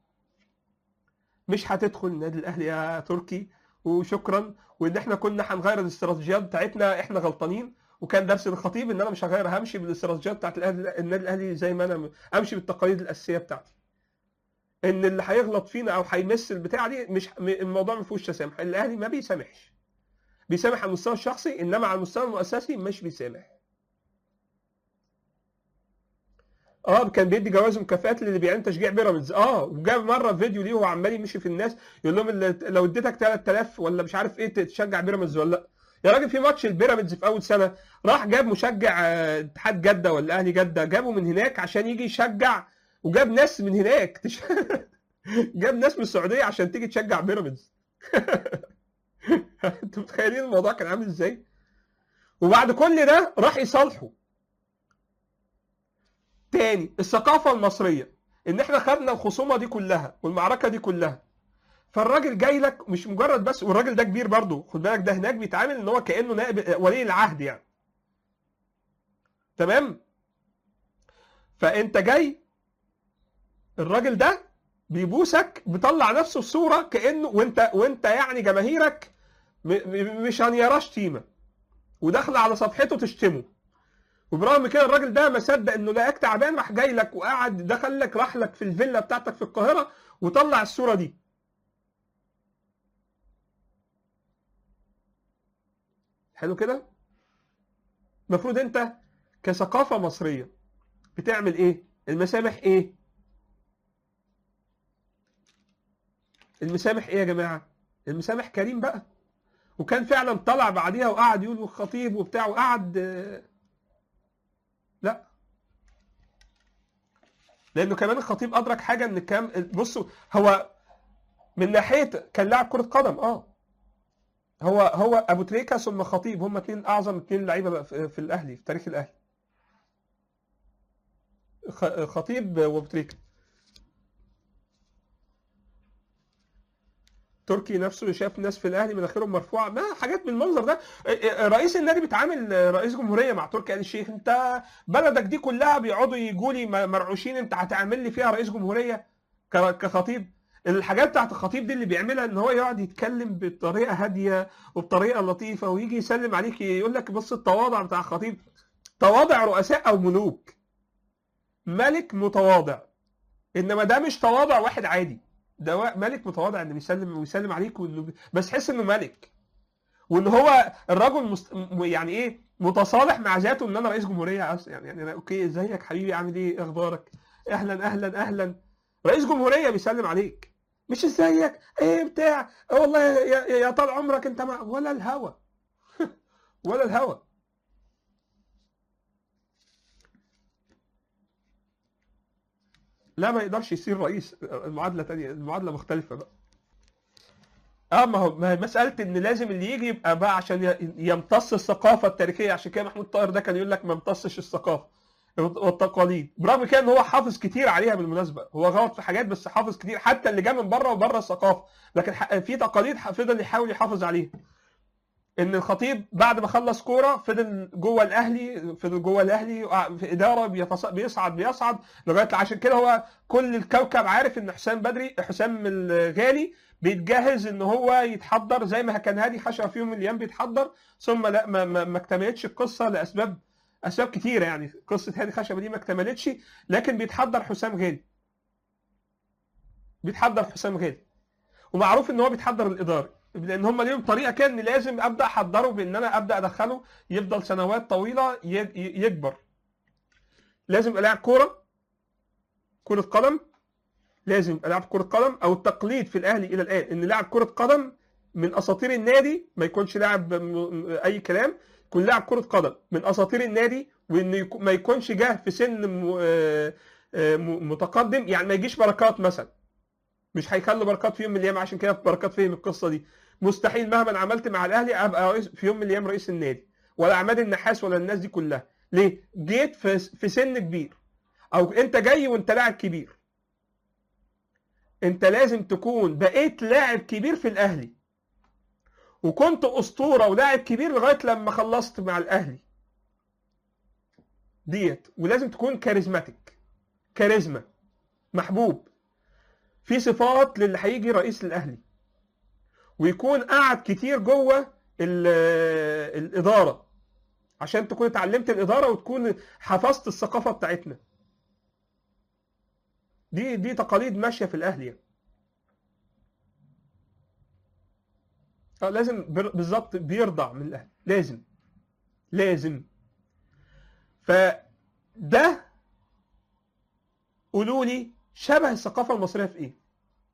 مش هتدخل النادي الاهلي يا تركي وشكرا وان احنا كنا هنغير الاستراتيجيات بتاعتنا احنا غلطانين وكان درس الخطيب ان انا مش هغير همشي بالاستراتيجيات بتاعت الاهلي النادي الاهلي زي ما انا امشي بالتقاليد الاساسيه بتاعتي ان اللي هيغلط فينا او هيمس البتاع دي مش الموضوع ما فيهوش تسامح الاهلي ما بيسامحش بيسامح على المستوى الشخصي انما على المستوى المؤسسي مش بيسامح اه كان بيدي جوائز ومكافآت للي بيعمل تشجيع بيراميدز اه وجاب مره فيديو ليه وهو عمال يمشي في الناس يقول لهم اللي لو اديتك 3000 ولا مش عارف ايه تشجع بيراميدز ولا لا يا راجل في ماتش البيراميدز في اول سنه راح جاب مشجع آه، اتحاد جده ولا اهلي جده جابه من هناك عشان يجي يشجع وجاب ناس من هناك تش... جاب ناس من السعوديه عشان تيجي تشجع بيراميدز انتوا متخيلين الموضوع كان عامل ازاي وبعد كل ده راح يصالحه تاني الثقافه المصريه ان احنا خدنا الخصومه دي كلها والمعركه دي كلها فالراجل جاي لك مش مجرد بس والراجل ده كبير برضه خد بالك ده هناك بيتعامل ان هو كانه نائب ولي العهد يعني تمام فانت جاي الراجل ده بيبوسك بيطلع نفسه في صوره كانه وانت وانت يعني جماهيرك م- م- مش هنيراه شتيمه وداخله على صفحته تشتمه وبرغم كده الراجل ده ما صدق انه لقاك تعبان راح جاي لك وقعد دخل لك راح لك في الفيلا بتاعتك في القاهره وطلع الصوره دي حلو كده المفروض انت كثقافه مصريه بتعمل ايه المسامح ايه المسامح ايه يا جماعه المسامح كريم بقى وكان فعلا طلع بعديها وقعد يقول والخطيب وبتاع وقعد آه، لا لانه كمان الخطيب ادرك حاجه ان كام بصوا هو من ناحيه كان لاعب كره قدم اه هو هو ابو تريكه ثم خطيب هم اثنين اعظم اثنين لعيبه في في الاهلي في تاريخ الاهلي خ- خطيب وابو تريكه تركي نفسه شاف ناس في الاهلي مناخيرهم مرفوعه ما حاجات بالمنظر ده رئيس النادي بيتعامل رئيس جمهوريه مع تركي آل الشيخ انت بلدك دي كلها بيقعدوا يجوا لي مرعوشين انت هتعمل لي فيها رئيس جمهوريه ك- كخطيب الحاجات بتاعت الخطيب دي اللي بيعملها ان هو يقعد يتكلم بطريقه هاديه وبطريقه لطيفه ويجي يسلم عليك يقول لك بص التواضع بتاع الخطيب تواضع رؤساء او ملوك ملك متواضع انما ده مش تواضع واحد عادي ده وا- ملك متواضع انه بيسلم ويسلم عليك وإنه بي- بس تحس انه ملك وان هو الرجل مست... م- يعني ايه متصالح مع ذاته ان انا رئيس جمهوريه أص- يعني يعني أنا اوكي ازيك حبيبي عامل ايه اخبارك اهلا اهلا اهلا رئيس جمهوريه بيسلم عليك مش ازيك ايه بتاع آه والله يا, يا, يا طال عمرك انت ما ولا الهوى ولا الهوى لا ما يقدرش يصير رئيس المعادله تانية المعادله مختلفه بقى اه ما هو ما هي مساله ان لازم اللي يجي يبقى بقى عشان ي- يمتص الثقافه التاريخيه عشان كده محمود طاهر ده كان يقول لك ما يمتصش الثقافه والتقاليد برغم كده ان هو حافظ كتير عليها بالمناسبه هو غلط في حاجات بس حافظ كتير حتى اللي جه من بره وبره الثقافه لكن ح- في تقاليد ح- فضل يحاول يحافظ عليها ان الخطيب بعد ما خلص كوره فضل جوه الاهلي فضل جوه الاهلي وقع- في اداره بيتص- بيصعد بيصعد لغايه عشان كده هو كل الكوكب عارف ان حسام بدري حسام الغالي بيتجهز ان هو يتحضر زي ما كان هادي خشب في يوم من الايام بيتحضر ثم لا ما, ما, ما اكتملتش القصه لاسباب اسباب كتيره يعني قصه هادي خشبه دي ما اكتملتش لكن بيتحضر حسام غالي بيتحضر حسام غالي ومعروف ان هو بيتحضر الاداري لان هم ليهم طريقه كده ان لازم ابدا احضره بان انا ابدا ادخله يفضل سنوات طويله ي- ي- يكبر لازم يبقى لاعب كوره كره قدم لازم يبقى لاعب كره قدم او التقليد في الاهلي الى الان ان لاعب كره قدم من اساطير النادي ما يكونش لاعب م- م- اي كلام يكون لاعب كره قدم من اساطير النادي وان يكون- ما يكونش جه في سن م- آه، آه، م- متقدم يعني ما يجيش بركات مثلا مش هيخلوا بركات في يوم من الايام عشان كده بركات فهم القصه دي مستحيل مهما عملت مع الاهلي ابقى رئيس في يوم من الايام رئيس النادي ولا عماد النحاس ولا الناس دي كلها ليه جيت في في سن كبير او انت جاي وانت لاعب كبير انت لازم تكون بقيت لاعب كبير في الاهلي وكنت اسطوره ولاعب كبير لغايه لما خلصت مع الاهلي ديت ولازم تكون كاريزماتيك كاريزما محبوب في صفات للي هيجي رئيس الاهلي ويكون قعد كتير جوه ال- الاداره عشان تكون اتعلمت الاداره وتكون حفظت الثقافه بتاعتنا دي دي تقاليد ماشيه في الاهلي يعني. اه لازم بر- بالظبط بيرضع من الاهل لازم لازم فده قولوا لي شبه الثقافه المصريه في ايه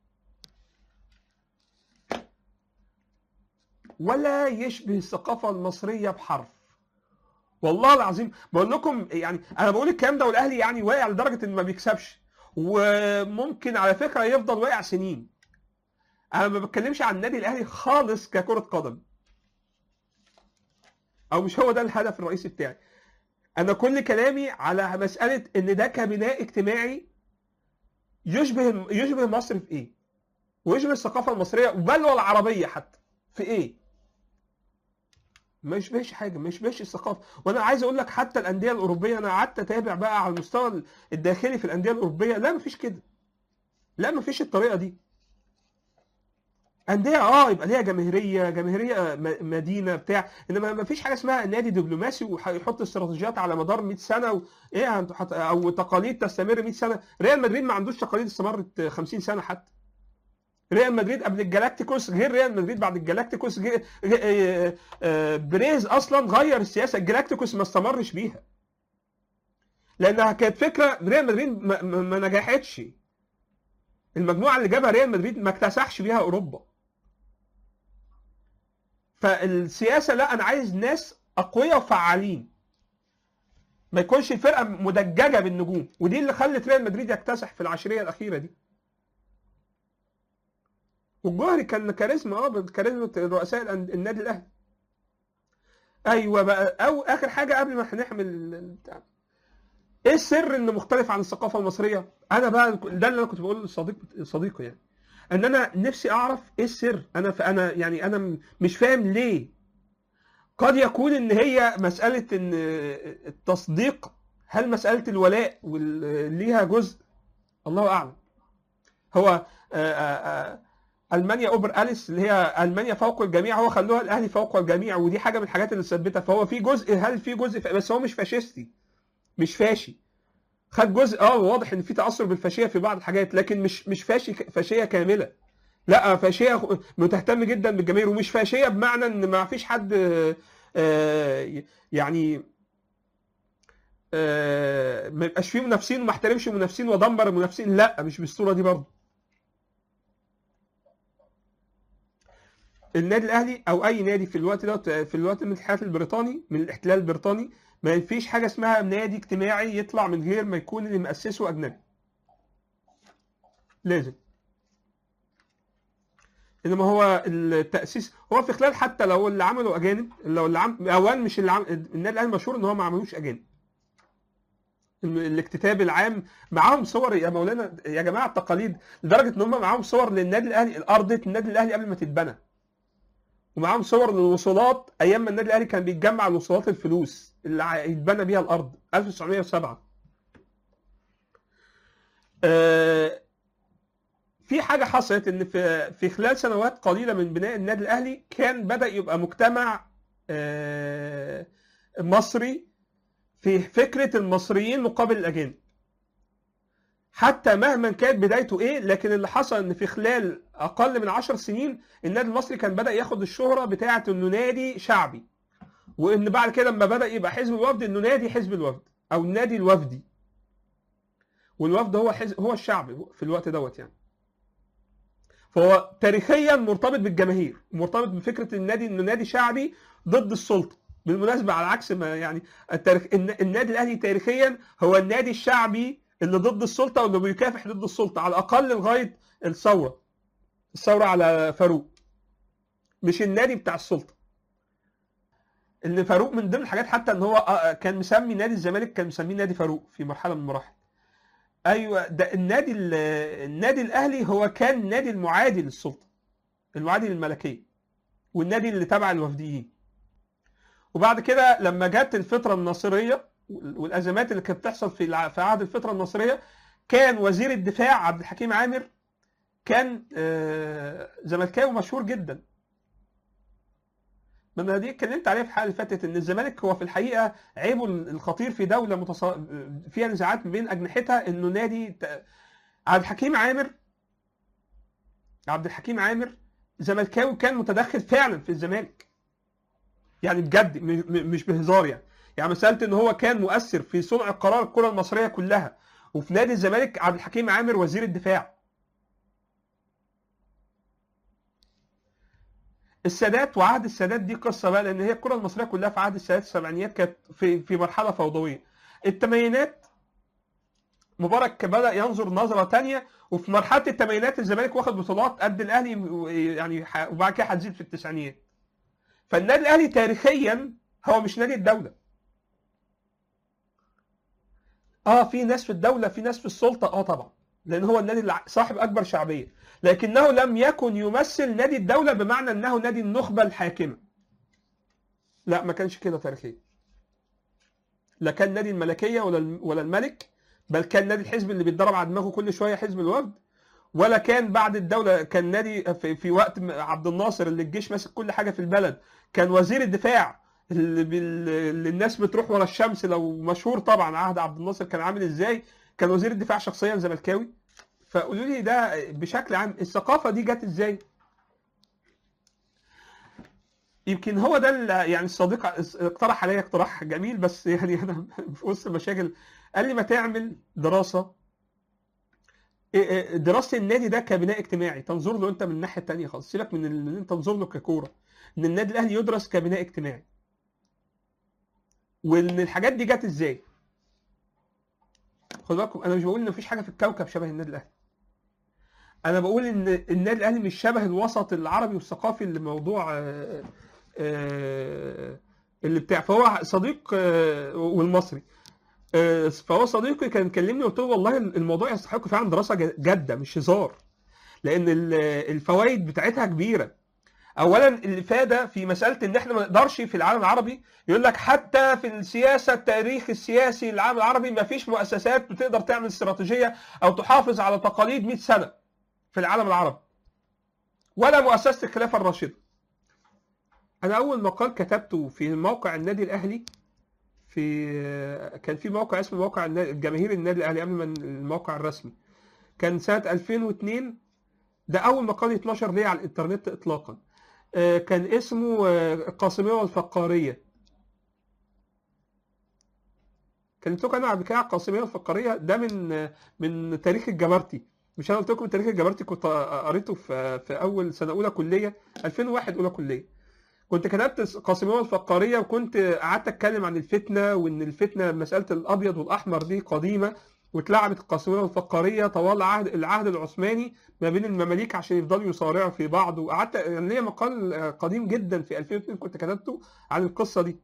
ولا يشبه الثقافه المصريه بحرف والله العظيم بقول لكم يعني انا بقول الكلام ده والاهلي يعني واقع لدرجه ان ما بيكسبش وممكن على فكره يفضل واقع سنين انا ما بتكلمش عن النادي الاهلي خالص ككره قدم او مش هو ده الهدف الرئيسي بتاعي انا كل كلامي على مساله ان ده كبناء اجتماعي يشبه يشبه مصر في ايه ويشبه الثقافه المصريه بل والعربيه حتى في ايه ما يشبهش حاجه ما يشبهش الثقافه وانا عايز اقول لك حتى الانديه الاوروبيه انا قعدت اتابع بقى على المستوى الداخلي في الانديه الاوروبيه لا مفيش كده لا مفيش الطريقه دي انديه اه يبقى ليها جماهيريه جماهيريه م- مدينه بتاع انما ما فيش حاجه اسمها نادي دبلوماسي ويحط استراتيجيات على مدار 100 سنه و... ايه انتوا حط... او تقاليد تستمر 100 سنه ريال مدريد ما عندوش تقاليد استمرت 50 سنه حتى ريال مدريد قبل الجلاكتيكوس غير ريال مدريد بعد الجلاكتيكوس غير... غير... آه، آه، بريز اصلا غير السياسه الجلاكتيكوس ما استمرش بيها لانها كانت فكره ريال مدريد ما, ما ما نجحتش المجموعه اللي جابها ريال مدريد ما اكتسحش بيها اوروبا فالسياسه لا انا عايز ناس اقوياء وفعالين ما يكونش الفرقه مدججه بالنجوم ودي اللي خلت ريال مدريد يكتسح في العشريه الاخيره دي والجوهري كان كاريزما اه كاريزما رؤساء الأن- النادي الاهلي ايوه بقى او اخر حاجه قبل ما هنحمل ال- بتاع ايه السر انه مختلف عن الثقافه المصريه انا بقى ده اللي انا كنت بقوله للصديق صديقي يعني ان انا نفسي اعرف ايه السر انا ف... انا يعني انا م- مش فاهم ليه قد يكون ان هي مساله ان التصديق هل مساله الولاء وال- ليها جزء الله اعلم هو آه، آه، آه، المانيا اوبر اليس اللي هي المانيا فوق الجميع هو خلوها الاهلي فوق الجميع ودي حاجه من الحاجات اللي ثبتها فهو في جزء هل في جزء ف... بس هو مش فاشيستي مش فاشي خد جزء اه واضح ان في تاثر بالفاشيه في بعض الحاجات لكن مش مش فاشي فاشيه كامله لا فاشيه خ- متهتم جدا بالجماهير ومش فاشيه بمعنى ان ما فيش حد آه، آه، يعني آه، ما يبقاش فيه منافسين وما احترمش المنافسين وادمر المنافسين لا مش بالصوره دي برضه النادي الاهلي او اي نادي في الوقت ده في الوقت من الاحتلال البريطاني من الاحتلال البريطاني ما فيش حاجه اسمها نادي اجتماعي يطلع من غير ما يكون اللي مؤسسه اجنبي لازم انما هو التاسيس هو في خلال حتى لو اللي عملوا اجانب لو اللي عم اولا مش اللي عم النادي الاهلي مشهور ان هو ما عملوش اجانب ال- الاكتتاب العام معاهم صور يا مولانا يا جماعه التقاليد لدرجه ان هم معاهم صور للنادي الاهلي الارض النادي الاهلي قبل ما تتبنى ومعاهم صور للوصولات ايام ما النادي الاهلي كان بيتجمع الوصولات الفلوس اللي ع- يتبنى بيها الارض 1907 آه، في حاجه حصلت ان في في خلال سنوات قليله من بناء النادي الاهلي كان بدا يبقى مجتمع آه، مصري في فكره المصريين مقابل الاجانب حتى مهما كانت بدايته ايه لكن اللي حصل ان في خلال اقل من عشر سنين النادي المصري كان بدا ياخد الشهره بتاعه انه نادي شعبي وان بعد كده لما بدا يبقى حزب الوفد انه نادي حزب الوفد او النادي الوفدي والوفد هو حزب هو الشعب في الوقت دوت يعني فهو تاريخيا مرتبط بالجماهير مرتبط بفكره النادي انه نادي شعبي ضد السلطه بالمناسبه على عكس ما يعني التاريخ الن- النادي الاهلي تاريخيا هو النادي الشعبي اللي ضد السلطه واللي بيكافح ضد السلطه على الاقل لغايه الثوره الثوره على فاروق مش النادي بتاع السلطه اللي فاروق من ضمن الحاجات حتى ان هو آه، كان مسمي نادي الزمالك كان مسميه نادي فاروق في مرحله من المراحل ايوه ده النادي ال- النادي الاهلي هو كان النادي المعادي للسلطه المعادي للملكيه والنادي اللي تبع الوفديين وبعد كده لما جت الفتره الناصريه والازمات اللي كانت بتحصل في الع- في عهد الفتره الناصريه كان وزير الدفاع عبد الحكيم عامر كان آه، زملكاوي مشهور جدا ما انا دي اتكلمت عليها في الحلقه اللي فاتت ان الزمالك هو في الحقيقه عيبه الخطير في دوله متص... فيها نزاعات بين اجنحتها انه نادي ت... عبد الحكيم عامر عبد الحكيم عامر زملكاوي كان متدخل فعلا في الزمالك يعني بجد م... م... مش بهزار يعني يعني مساله ان هو كان مؤثر في صنع قرار الكره المصريه كلها وفي نادي الزمالك عبد الحكيم عامر وزير الدفاع السادات وعهد السادات دي قصه بقى لان هي الكره المصريه كلها في عهد السادات السبعينيات كانت في في مرحله فوضويه الثمانينات مبارك بدا ينظر نظره تانية وفي مرحله الثمانينات الزمالك واخد بطولات قد الاهلي يعني ح- وبعد كده هتزيد في التسعينيات فالنادي الاهلي تاريخيا هو مش نادي الدوله اه في ناس في الدوله في ناس في السلطه اه طبعا لان هو النادي الع- صاحب اكبر شعبيه لكنه لم يكن يمثل نادي الدوله بمعنى انه نادي النخبه الحاكمه لا ما كانش كده تاريخيا لا كان نادي الملكيه ولا الم- ولا الملك بل كان نادي الحزب اللي بيتضرب على دماغه كل شويه حزب الوفد ولا كان بعد الدوله كان نادي في, في وقت م- عبد الناصر اللي الجيش ماسك كل حاجه في البلد كان وزير الدفاع اللي, بال... اللي الناس بتروح ورا الشمس لو مشهور طبعا عهد عبد الناصر كان عامل ازاي كان وزير الدفاع شخصيا زملكاوي فقولوا لي ده بشكل عام الثقافه دي جت ازاي يمكن هو ده ال- يعني الصديق اقترح عليا اقتراح جميل بس يعني انا في وسط المشاكل قال لي ما تعمل دراسه إيه- إيه دراسه النادي ده كبناء اجتماعي تنظر له انت من الناحيه الثانيه خالص سيبك من ال- ان انت تنظر له ككوره ان النادي الاهلي يدرس كبناء اجتماعي وان الحاجات دي جت ازاي خد بالكم انا مش بقول ان مفيش حاجه في الكوكب شبه النادي الاهلي انا بقول ان النادي الاهلي مش شبه الوسط العربي والثقافي اللي موضوع آه، آه، اللي بتاع فهو صديق آه، والمصري آه، فهو صديقي كان كلمني قلت له والله الموضوع يستحق فعلا دراسه ج- جاده مش هزار لان ال- الفوائد بتاعتها كبيره اولا الافاده في مساله ان احنا ما نقدرش في العالم العربي يقول لك حتى في السياسه التاريخ السياسي للعالم العربي ما فيش مؤسسات بتقدر تعمل استراتيجيه او تحافظ على تقاليد 100 سنه في العالم العربي ولا مؤسسه الخلافه الراشده انا اول مقال كتبته في موقع النادي الاهلي في كان في موقع اسمه موقع النا- جماهير النادي الاهلي قبل ما الموقع الرسمي كان سنه 2002 ده اول مقال يتنشر ليه على الانترنت اطلاقا آه، كان اسمه آه، القاسميه والفقاريه كلمتكم انا قبل كده على القاسميه والفقاريه ده من آه، من تاريخ الجبرتي مش انا قلت لكم تاريخ الجبرتي كنت قريته في في اول سنه اولى كليه 2001 اولى كليه كنت كتبت القاسميه والفقاريه وكنت قعدت اتكلم عن الفتنه وان الفتنه مساله الابيض والاحمر دي قديمه واتلعبت القاسميه والفقاريه طوال عهد العهد العثماني ما بين المماليك عشان يفضلوا يصارعوا في بعض وقعدت يعني ليا مقال آه، قديم جدا في 2002 كنت كتبته عن القصه دي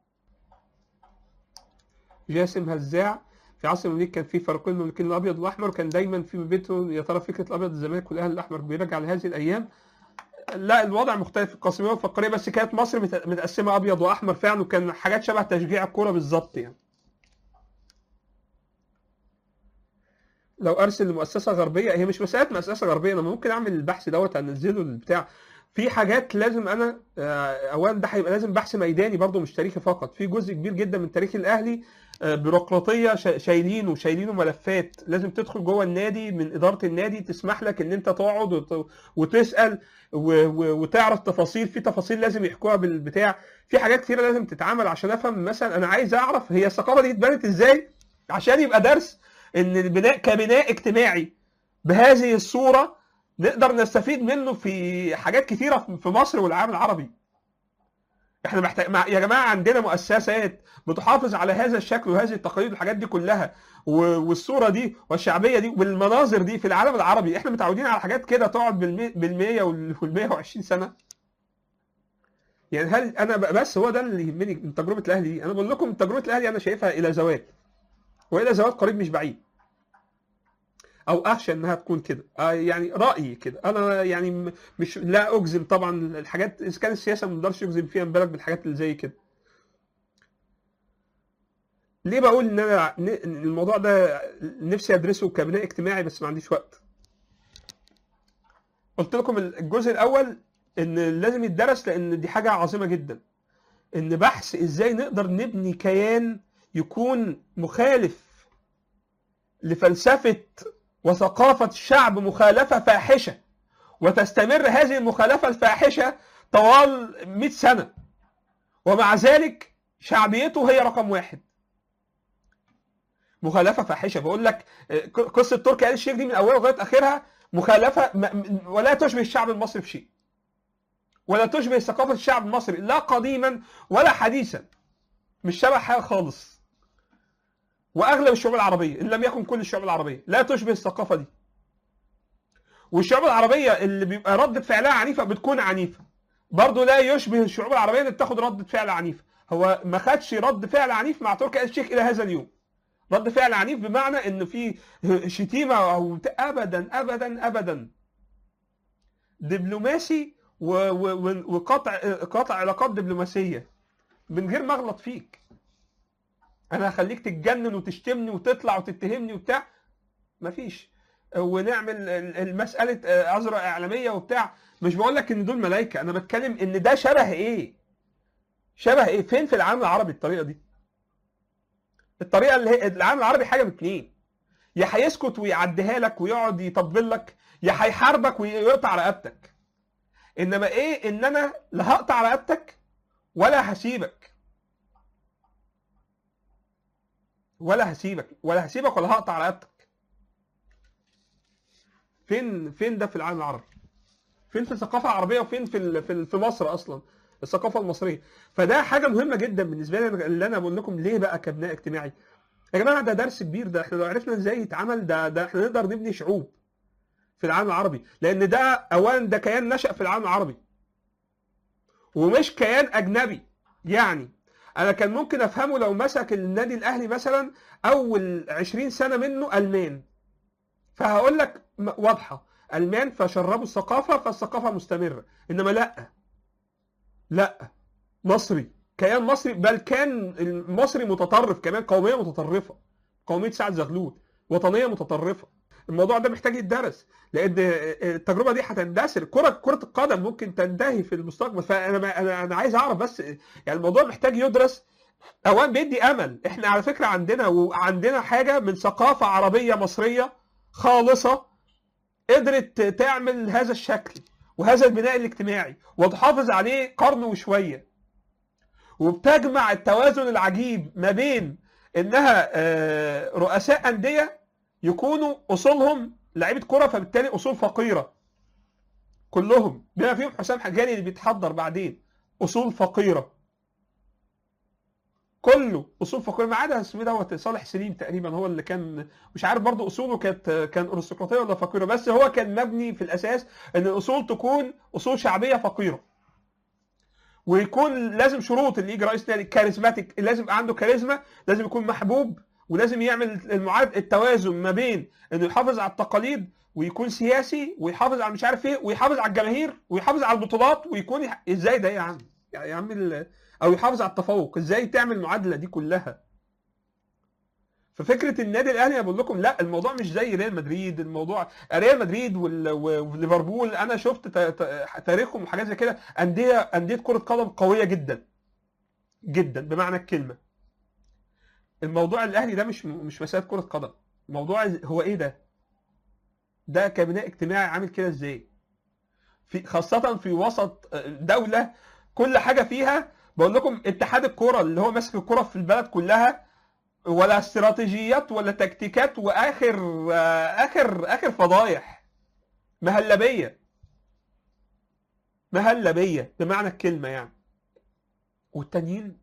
جاسم هزاع في عصر المماليك كان في فريقين مملوكين الابيض والاحمر كان دايما في بيتهم يا ترى فكره الابيض الزمالك والاهلي الاحمر بيرجع لهذه الايام لا الوضع مختلف في القاسميه والفقاريه بس كانت مصر مت- متقسمه ابيض واحمر فعلا وكان حاجات شبه تشجيع الكوره بالظبط يعني لو ارسل لمؤسسه غربيه هي مش مساله مؤسسه غربيه انا ممكن اعمل البحث دوت انزله البتاع في حاجات لازم انا آه، اولا ده هيبقى لازم بحث ميداني برضه مش تاريخي فقط في جزء كبير جدا من تاريخ الاهلي آه، بيروقراطيه شا- شايلينه شايلينه ملفات لازم تدخل جوه النادي من اداره النادي تسمح لك ان انت تقعد وت- وتسال و- و- وتعرف تفاصيل في تفاصيل لازم يحكوها بالبتاع في حاجات كتيره لازم تتعمل عشان افهم مثلا انا عايز اعرف هي الثقافه دي اتبنت ازاي عشان يبقى درس ان البناء كبناء اجتماعي بهذه الصوره نقدر نستفيد منه في حاجات كتيره في مصر والعالم العربي احنا محتاج مع... يا جماعه عندنا مؤسسات بتحافظ على هذا الشكل وهذه التقاليد والحاجات دي كلها و... والصوره دي والشعبيه دي والمناظر دي في العالم العربي احنا متعودين على حاجات كده تقعد بالمي... بال100 وال 120 سنه يعني هل انا ب- بس هو ده اللي يهمني من تجربه الاهلي دي انا بقول لكم تجربه الاهلي انا شايفها الى زوال والى زوال قريب مش بعيد او اخشى انها تكون كده آه يعني رايي كده انا يعني م- مش لا اجزم طبعا الحاجات اذا كان السياسه ما نقدرش يجزم فيها بالك بالحاجات اللي زي كده ليه بقول ان انا ن- إن الموضوع ده نفسي ادرسه كبناء اجتماعي بس ما عنديش وقت قلت لكم الجزء الاول ان لازم يتدرس لان دي حاجه عظيمه جدا ان بحث ازاي نقدر نبني كيان يكون مخالف لفلسفه وثقافه الشعب مخالفه فاحشه وتستمر هذه المخالفه الفاحشه طوال 100 سنه ومع ذلك شعبيته هي رقم واحد مخالفه فاحشه بقول لك آه، ق- قصه تركي آل الشيخ دي من اولها لغايه اخرها مخالفه م- م- ولا تشبه الشعب المصري في شيء ولا تشبه ثقافه الشعب المصري لا قديما ولا حديثا مش شبه حاجه خالص واغلب الشعوب العربيه ان لم يكن كل الشعوب العربيه لا تشبه الثقافه دي والشعوب العربيه اللي بيبقى ردة فعلها عنيفه بتكون عنيفه برضه لا يشبه الشعوب العربيه اللي بتاخد ردة فعل عنيفه هو ما خدش رد فعل عنيف مع تركي آل الشيخ الى هذا اليوم رد فعل عنيف بمعنى ان في شتيمه او بتاع- ابدا ابدا ابدا دبلوماسي و- و- و- وقطع قطع علاقات دبلوماسيه من غير ما اغلط فيك انا هخليك تتجنن وتشتمني وتطلع وتتهمني وبتاع مفيش ونعمل ال- المساله عذره اعلاميه وبتاع مش بقول لك ان دول ملائكه انا بتكلم ان ده شبه ايه شبه ايه فين في العالم العربي الطريقه دي الطريقه اللي هي العالم العربي حاجه من اتنين يا هيسكت ويعديها لك ويقعد يطبل لك يا هيحاربك ويقطع رقبتك انما ايه ان انا لا هقطع رقبتك ولا هسيبك ولا هسيبك ولا هسيبك ولا هقطع رقبتك فين فين ده في العالم العربي فين في الثقافه العربيه وفين في ال- في ال- في مصر اصلا الثقافه المصريه فده حاجه مهمه جدا بالنسبه لي اللي انا بقول لكم ليه بقى كبناء اجتماعي يا جماعه ده درس كبير ده احنا لو عرفنا ازاي يتعمل ده ده احنا نقدر نبني شعوب في العالم العربي لان ده اولا ده كيان نشأ في العالم العربي ومش كيان اجنبي يعني انا كان ممكن افهمه لو مسك النادي الاهلي مثلا اول 20 سنه منه المان فهقول لك م- واضحه المان فشربوا الثقافه فالثقافه مستمره انما لا لا مصري كيان مصري بل كان المصري متطرف كمان قوميه متطرفه قوميه سعد زغلول وطنيه متطرفه الموضوع ده محتاج يتدرس لان التجربه دي هتندثر كره كره القدم ممكن تنتهي في المستقبل فانا انا انا عايز اعرف بس يعني الموضوع محتاج يدرس اولا بيدي امل احنا على فكره عندنا وعندنا حاجه من ثقافه عربيه مصريه خالصه قدرت تعمل هذا الشكل وهذا البناء الاجتماعي وتحافظ عليه قرن وشويه وبتجمع التوازن العجيب ما بين انها آه، رؤساء انديه يكونوا اصولهم لعيبه كره فبالتالي اصول فقيره كلهم بما فيهم حسام حجاني اللي بيتحضر بعدين اصول فقيره كله اصول فقيره ما عدا اسمه دوت صالح سليم تقريبا هو اللي كان مش عارف برضه اصوله كانت كان ارستقراطيه ولا فقيره بس هو كان مبني في الاساس ان الاصول تكون اصول شعبيه فقيره ويكون لازم شروط اللي يجي رئيس نادي كاريزماتيك لازم يبقى عنده كاريزما لازم يكون محبوب ولازم يعمل المعاد التوازن ما بين انه يحافظ على التقاليد ويكون سياسي ويحافظ على مش عارف ايه ويحافظ على الجماهير ويحافظ على البطولات ويكون يح... ازاي ده يا عم يا عم ال... او يحافظ على التفوق ازاي تعمل المعادله دي كلها ففكره النادي الاهلي انا بقول لكم لا الموضوع مش زي ريال مدريد الموضوع ريال مدريد وال- و- وليفربول انا شفت تا- تا- تاريخهم وحاجات زي كده انديه انديه كره قدم قويه جدا جدا بمعنى الكلمه الموضوع الاهلي ده مش مش مساله كره قدم الموضوع هو ايه ده ده كبناء اجتماعي عامل كده ازاي في خاصه في وسط دوله كل حاجه فيها بقول لكم اتحاد الكوره اللي هو ماسك الكوره في البلد كلها ولا استراتيجيات ولا تكتيكات واخر اخر اخر فضايح مهلبيه مهلبيه بمعنى الكلمه يعني والتانيين